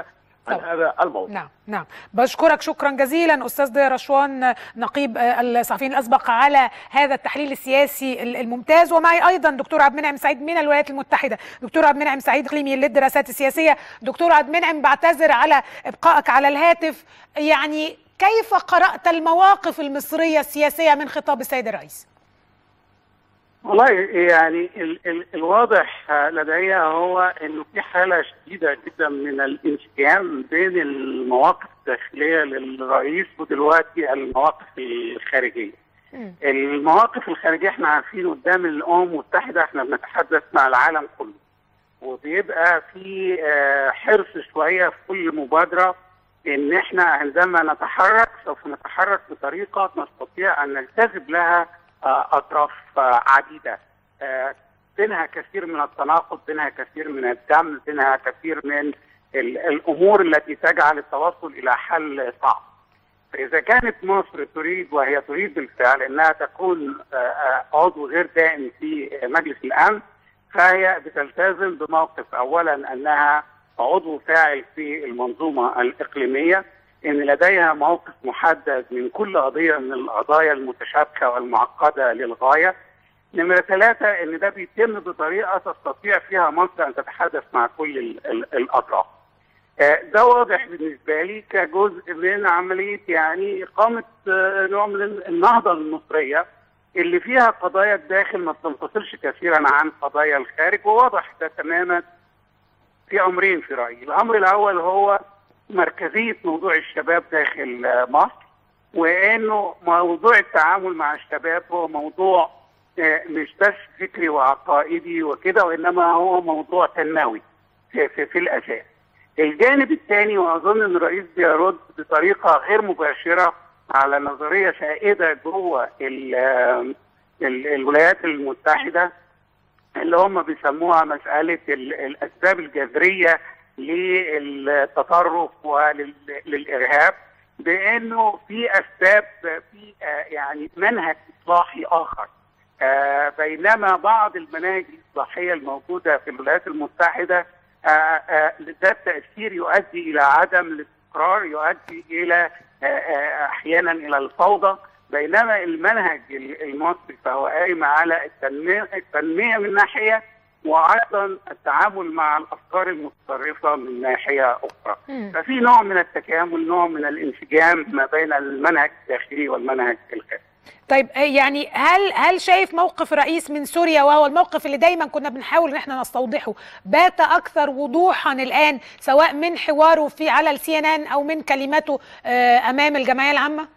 عن طبعا. هذا الموضوع نعم نعم بشكرك شكرا جزيلا استاذ ضياء رشوان نقيب آه، الصحفيين الاسبق على هذا التحليل السياسي ال- الممتاز ومعي ايضا دكتور عبد المنعم سعيد من الولايات المتحده دكتور عبد المنعم سعيد اقليمي للدراسات السياسيه دكتور عبد المنعم بعتذر على ابقائك على الهاتف يعني كيف قرات المواقف المصريه السياسيه من خطاب السيد الرئيس والله يعني ال ال الواضح لدي هو انه في حاله شديده جدا من الانسجام بين المواقف الداخليه للرئيس ودلوقتي المواقف الخارجيه. المواقف الخارجيه احنا عارفين قدام الامم المتحده احنا بنتحدث مع العالم كله. وبيبقى في آه، حرص شويه في كل مبادره ان احنا عندما نتحرك سوف نتحرك بطريقه نستطيع ان نجتذب لها آه، اطراف آه، عديده آه، بينها كثير من التناقض بينها كثير من الدم بينها كثير من ال- الامور التي تجعل التوصل الى حل صعب فاذا كانت مصر تريد وهي تريد بالفعل انها تكون آه، آه، عضو غير دائم في مجلس الامن فهي بتلتزم بموقف اولا انها عضو فاعل في المنظومه الاقليميه ان لديها موقف محدد من كل قضيه من القضايا المتشابكه والمعقده للغايه. نمره ثلاثه ان ده بيتم بطريقه تستطيع فيها مصر ان تتحدث مع كل ال- ال- الاطراف. آه، ده واضح بالنسبه لي كجزء من عمليه يعني اقامه آه، نوع من النهضه المصريه اللي فيها قضايا الداخل ما بتنفصلش كثيرا عن قضايا الخارج وواضح ده تماما في امرين في رايي، الامر الاول هو مركزيه موضوع الشباب داخل آه، مصر وانه موضوع التعامل مع الشباب هو موضوع آه، مش بس فكري وعقائدي وكده وانما هو موضوع تنموي في, في, في الاساس. الجانب الثاني واظن ان الرئيس بيرد بطريقه غير مباشره على نظريه سائده جوه ال- آه، ال- الولايات المتحده اللي هم بيسموها مسألة ال- الأسباب الجذرية للتطرف وللإرهاب بأنه في أسباب في آه، يعني منهج إصلاحي آخر آه، بينما بعض المناهج الإصلاحية الموجودة في الولايات المتحدة آه، آه، ذات تأثير يؤدي إلى عدم الاستقرار يؤدي إلى آه، آه، أحيانا إلى الفوضى بينما المنهج ال- المصري فهو قائم على التنمية, التنمية من ناحية وأيضا التعامل مع الأفكار المتطرفة من ناحية أخرى مم. ففي نوع من التكامل نوع من الانسجام ما بين المنهج الداخلي والمنهج الخارجي طيب آه، يعني هل هل شايف موقف الرئيس من سوريا وهو الموقف اللي دايما كنا بنحاول ان احنا نستوضحه بات اكثر وضوحا الان سواء من حواره في على السي ان ان او من كلماته آه، امام الجمعيه العامه؟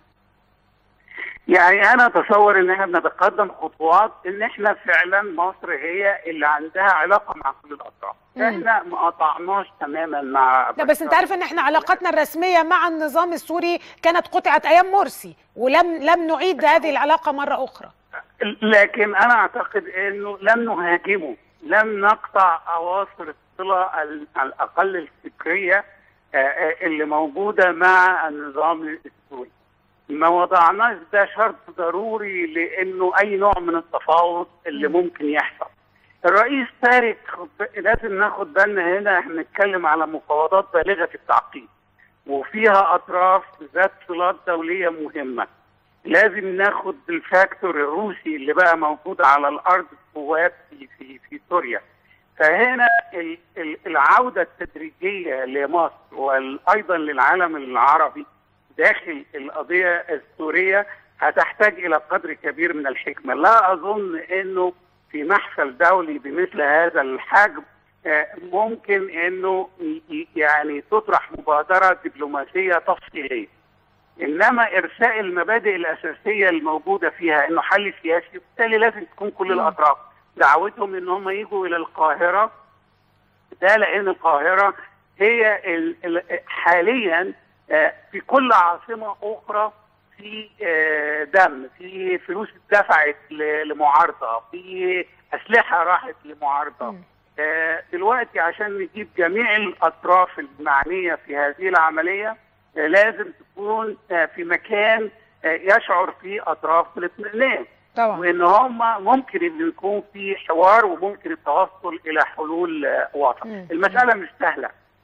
يعني انا اتصور ان احنا بنتقدم خطوات ان احنا فعلا مصر هي اللي عندها علاقه مع كل الاطراف مم. احنا ما قطعناش تماما مع لا بس انت عارف ان احنا علاقتنا الرسميه مع النظام السوري كانت قطعت ايام مرسي ولم لم نعيد هذه العلاقه مره اخرى لكن انا اعتقد انه لم نهاجمه لم نقطع اواصر الصله ال- الاقل الفكريه آه، آه، اللي موجوده مع النظام السوري ما وضعناش ده شرط ضروري لانه اي نوع من التفاوض اللي ممكن يحصل الرئيس تارك خد ب- لازم ناخد بالنا هنا احنا بنتكلم على مفاوضات بالغه التعقيد وفيها اطراف ذات صلات دوليه مهمه لازم ناخد الفاكتور الروسي اللي بقى موجود على الارض قوات في في في سوريا فهنا ال- ال- العوده التدريجيه لمصر وايضا للعالم العربي داخل القضيه السوريه هتحتاج الى قدر كبير من الحكمه، لا اظن انه في محفل دولي بمثل هذا الحجم آه، ممكن انه ي- ي- يعني تطرح مبادره دبلوماسيه تفصيليه. انما ارساء المبادئ الاساسيه الموجوده فيها انه حل سياسي وبالتالي لازم تكون كل الاطراف دعوتهم ان هم يجوا الى القاهره ده لان القاهره هي ال- ال- حاليا آه، في كل عاصمه اخرى في آه، دم في فلوس اتدفعت ل- لمعارضه في اسلحه راحت لمعارضه آه، دلوقتي عشان نجيب جميع الاطراف المعنيه في هذه العمليه آه، لازم تكون آه، في مكان آه، يشعر فيه اطراف بالاطمئنان طبعا وان هم ممكن ان يكون في حوار وممكن التوصل الى حلول آه، واضحه مم. المساله مش سهله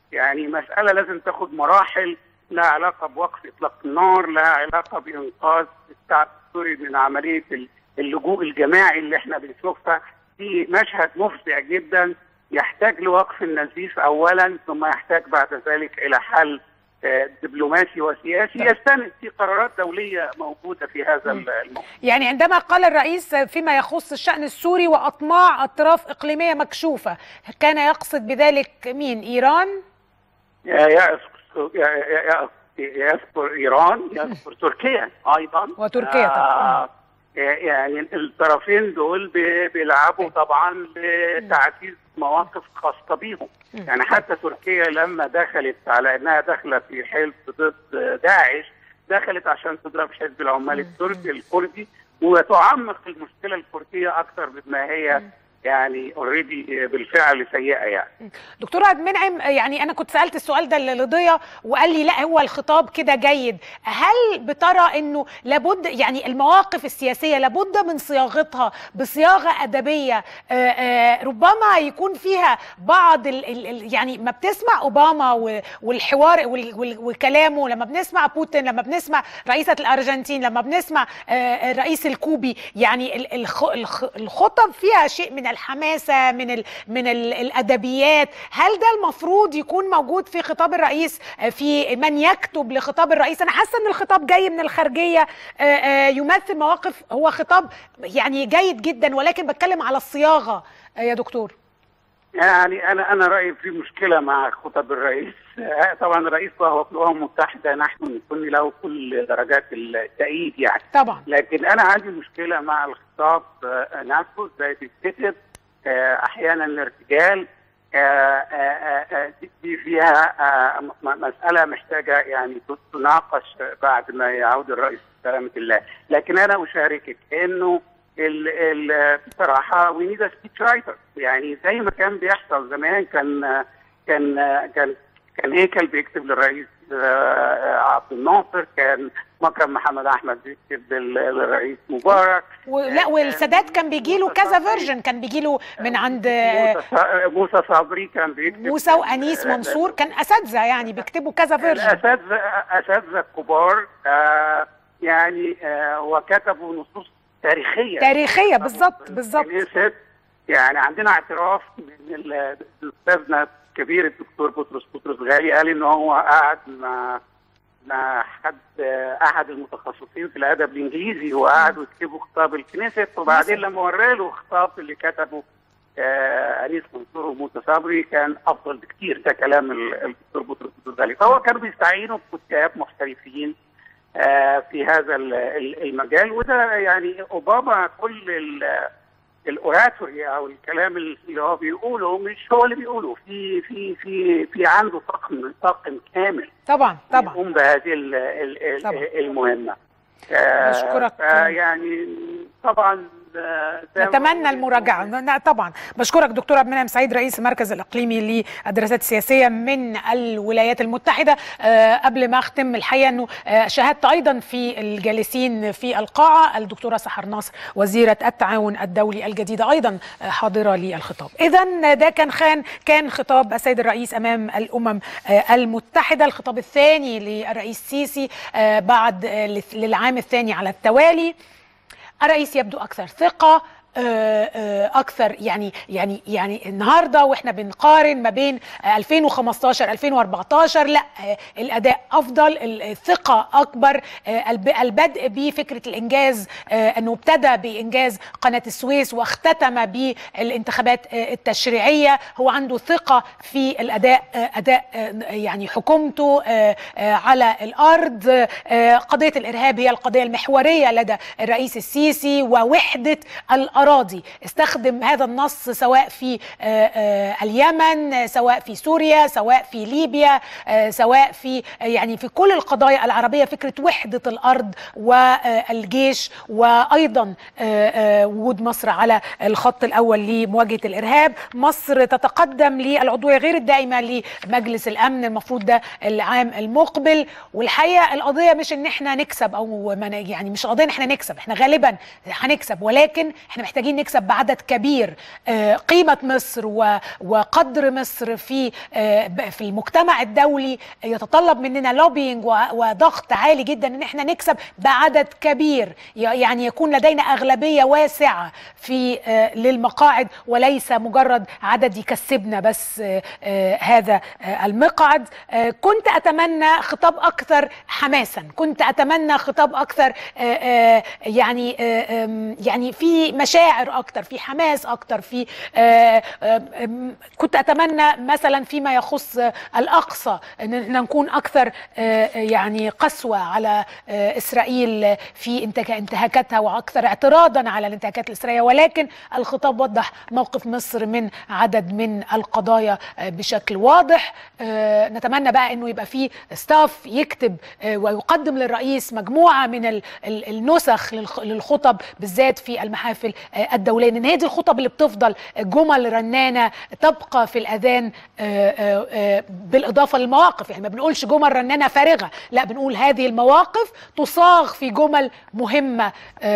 يعني مساله لازم تاخد مراحل لها علاقه بوقف اطلاق النار لها علاقه بانقاذ الشعب السوري من عمليه اللجوء الجماعي اللي احنا بنشوفها في مشهد مفزع جدا يحتاج لوقف النزيف اولا ثم يحتاج بعد ذلك الى حل دبلوماسي وسياسي يستند في قرارات دوليه موجوده في هذا الموضوع. يعني عندما قال الرئيس فيما يخص الشان السوري واطماع اطراف اقليميه مكشوفه كان يقصد بذلك مين ايران؟ يذكر ايران يذكر تركيا ايضا وتركيا طبعا آه يعني الطرفين دول بيلعبوا طبعا لتعزيز مواقف خاصه بيهم يعني حتى تركيا لما دخلت على انها داخله في حلف ضد داعش دخلت عشان تضرب حزب العمال التركي الكردي وتعمق المشكله الكرديه اكثر مما هي يعني اوريدي بالفعل سيئه يعني دكتور عبد المنعم يعني انا كنت سالت السؤال ده لضيا وقال لي لا هو الخطاب كده جيد هل بترى انه لابد يعني المواقف السياسيه لابد من صياغتها بصياغه ادبيه آآ آآ ربما يكون فيها بعض ال ال يعني ما بتسمع اوباما والحوار وكلامه لما بنسمع بوتين لما بنسمع رئيسه الارجنتين لما بنسمع الرئيس الكوبي يعني الخطب فيها شيء من الحماسه من ال من ال الادبيات هل ده المفروض يكون موجود في خطاب الرئيس في من يكتب لخطاب الرئيس انا حاسه ان الخطاب جاي من الخارجيه يمثل مواقف هو خطاب يعني جيد جدا ولكن بتكلم على الصياغه يا دكتور يعني انا انا رايي في مشكله مع خطب الرئيس طبعا الرئيس وهو في الامم المتحده نحن نكون له كل درجات التأييد يعني طبعا لكن انا عندي مشكله مع الخطاب نفسه ازاي بيتكتب احيانا الارتجال دي فيها مساله محتاجه يعني تناقش بعد ما يعود الرئيس سلامه الله لكن انا اشاركك انه ال ال بصراحه وي نيد سبيتش رايتر يعني زي ما كان بيحصل زمان كان كان كان كان هيكل بيكتب للرئيس عبد الناصر كان مكرم محمد احمد بيكتب للرئيس مبارك لا والسادات كان بيجي له كذا فيرجن كان بيجي له من عند موسى صبري كان بيكتب موسى وانيس منصور كان اساتذه يعني بيكتبوا كذا فيرجن اساتذه اساتذه كبار آه يعني آه وكتبوا نصوص تاريخيه تاريخيه بالظبط بالظبط يعني عندنا اعتراف من استاذنا الكبير الدكتور بطرس بطرس غالي قال ان هو قعد مع مع حد احد المتخصصين في الادب الانجليزي وقعدوا يكتبوا خطاب الكنيست وبعدين لما وراله خطاب اللي كتبه آه انيس منصور وموسى صبري كان افضل بكثير ده كلام الدكتور بطرس بطرس غالي فهو كانوا بيستعينوا بكتاب محترفين آه في هذا المجال وده يعني اوباما كل الاوراتوري او الكلام اللي هو بيقوله مش هو اللي بيقوله في في في في عنده طاقم طاقم كامل طبعا طبعا يقوم بهذه ال ال طبعا. المهمه بشكرك آه يعني طبعا نتمنى المراجعه طبعا بشكرك دكتور عبد المنعم سعيد رئيس المركز الاقليمي للدراسات السياسيه من الولايات المتحده أه قبل ما اختم الحقيقه انه أه شاهدت ايضا في الجالسين في القاعه الدكتوره سحر ناصر وزيره التعاون الدولي الجديده ايضا حاضره للخطاب اذا ده كان خان كان خطاب السيد الرئيس امام الامم أه المتحده الخطاب الثاني للرئيس السيسي بعد للعام الثاني على التوالي الرئيس يبدو اكثر ثقه اكثر يعني يعني يعني النهارده واحنا بنقارن ما بين 2015 2014 لا الاداء افضل الثقه اكبر البدء بفكره الانجاز انه ابتدى بانجاز قناه السويس واختتم بالانتخابات التشريعيه هو عنده ثقه في الاداء اداء يعني حكومته على الارض قضيه الارهاب هي القضيه المحوريه لدى الرئيس السيسي ووحده الارض الاراضي استخدم هذا النص سواء في اليمن سواء في سوريا سواء في ليبيا سواء في يعني في كل القضايا العربيه فكره وحده الارض والجيش وايضا وجود مصر على الخط الاول لمواجهه الارهاب مصر تتقدم للعضويه غير الدائمه لمجلس الامن المفروض ده العام المقبل والحقيقه القضيه مش ان احنا نكسب او يعني مش قضيه ان احنا نكسب احنا غالبا هنكسب ولكن احنا محتاجين نكسب بعدد كبير آه، قيمه مصر و- وقدر مصر في آه، ب- في المجتمع الدولي يتطلب مننا لوبينج و- وضغط عالي جدا ان احنا نكسب بعدد كبير ي- يعني يكون لدينا اغلبيه واسعه في آه، للمقاعد وليس مجرد عدد يكسبنا بس آه، آه، هذا آه، المقعد آه، كنت اتمنى خطاب اكثر حماسا كنت اتمنى خطاب اكثر آه، آه، يعني آه، آم، يعني في مشاعر اكثر في حماس اكثر في آه، آم، آم، كنت اتمنى مثلا فيما يخص آه، الاقصى ان إحنا نكون اكثر آه، يعني قسوه على آه، اسرائيل في انتهاك- انتهاكاتها واكثر اعتراضا على الانتهاكات الاسرائيليه ولكن الخطاب وضح موقف مصر من عدد من القضايا آه، بشكل واضح آه، نتمنى بقى انه يبقى في ستاف يكتب آه، ويقدم للرئيس مجموعه من ال- ال- النسخ للخ- للخطب بالذات في المحافل آه، الدوليه لان هي دي الخطب اللي بتفضل جمل رنانه تبقى في الاذان آه، آه، آه، بالاضافه للمواقف يعني ما بنقولش جمل رنانه فارغه لا بنقول هذه المواقف تصاغ في جمل مهمه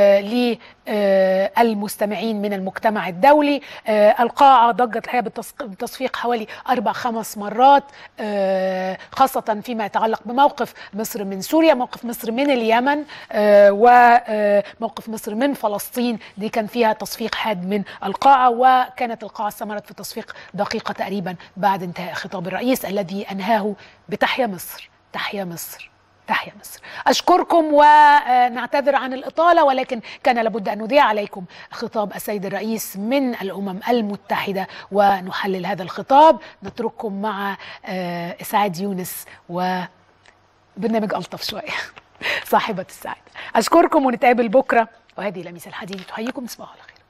للمستمعين من المجتمع الدولي آه، القاعه ضجت الحقيقه بالتص- بالتصفيق حوالي اربع خمس مرات آه، خاصه فيما يتعلق بموقف مصر من سوريا موقف مصر من اليمن آه، وموقف مصر من فلسطين دي كان فيها تصفيق حاد من القاعه وكانت القاعه استمرت في تصفيق دقيقه تقريبا بعد انتهاء خطاب الرئيس الذي انهاه بتحيا مصر تحيا مصر تحيا مصر أشكركم ونعتذر عن الإطالة ولكن كان لابد أن نذيع عليكم خطاب السيد الرئيس من الأمم المتحدة ونحلل هذا الخطاب نترككم مع آه، إسعاد يونس وبرنامج ألطف شوية صاحبة السعادة أشكركم ونتقابل بكرة وهذه لميس الحديد تحييكم تصبحوا على خير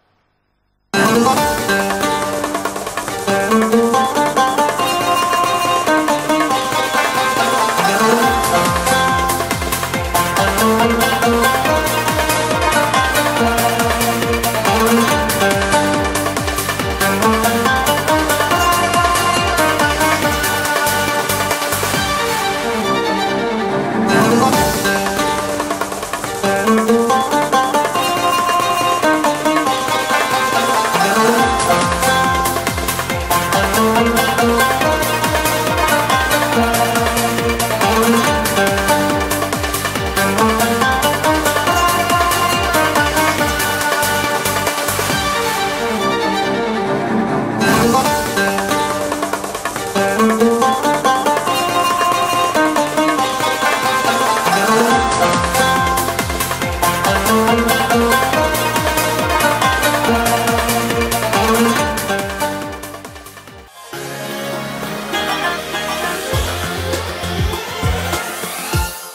Thank you.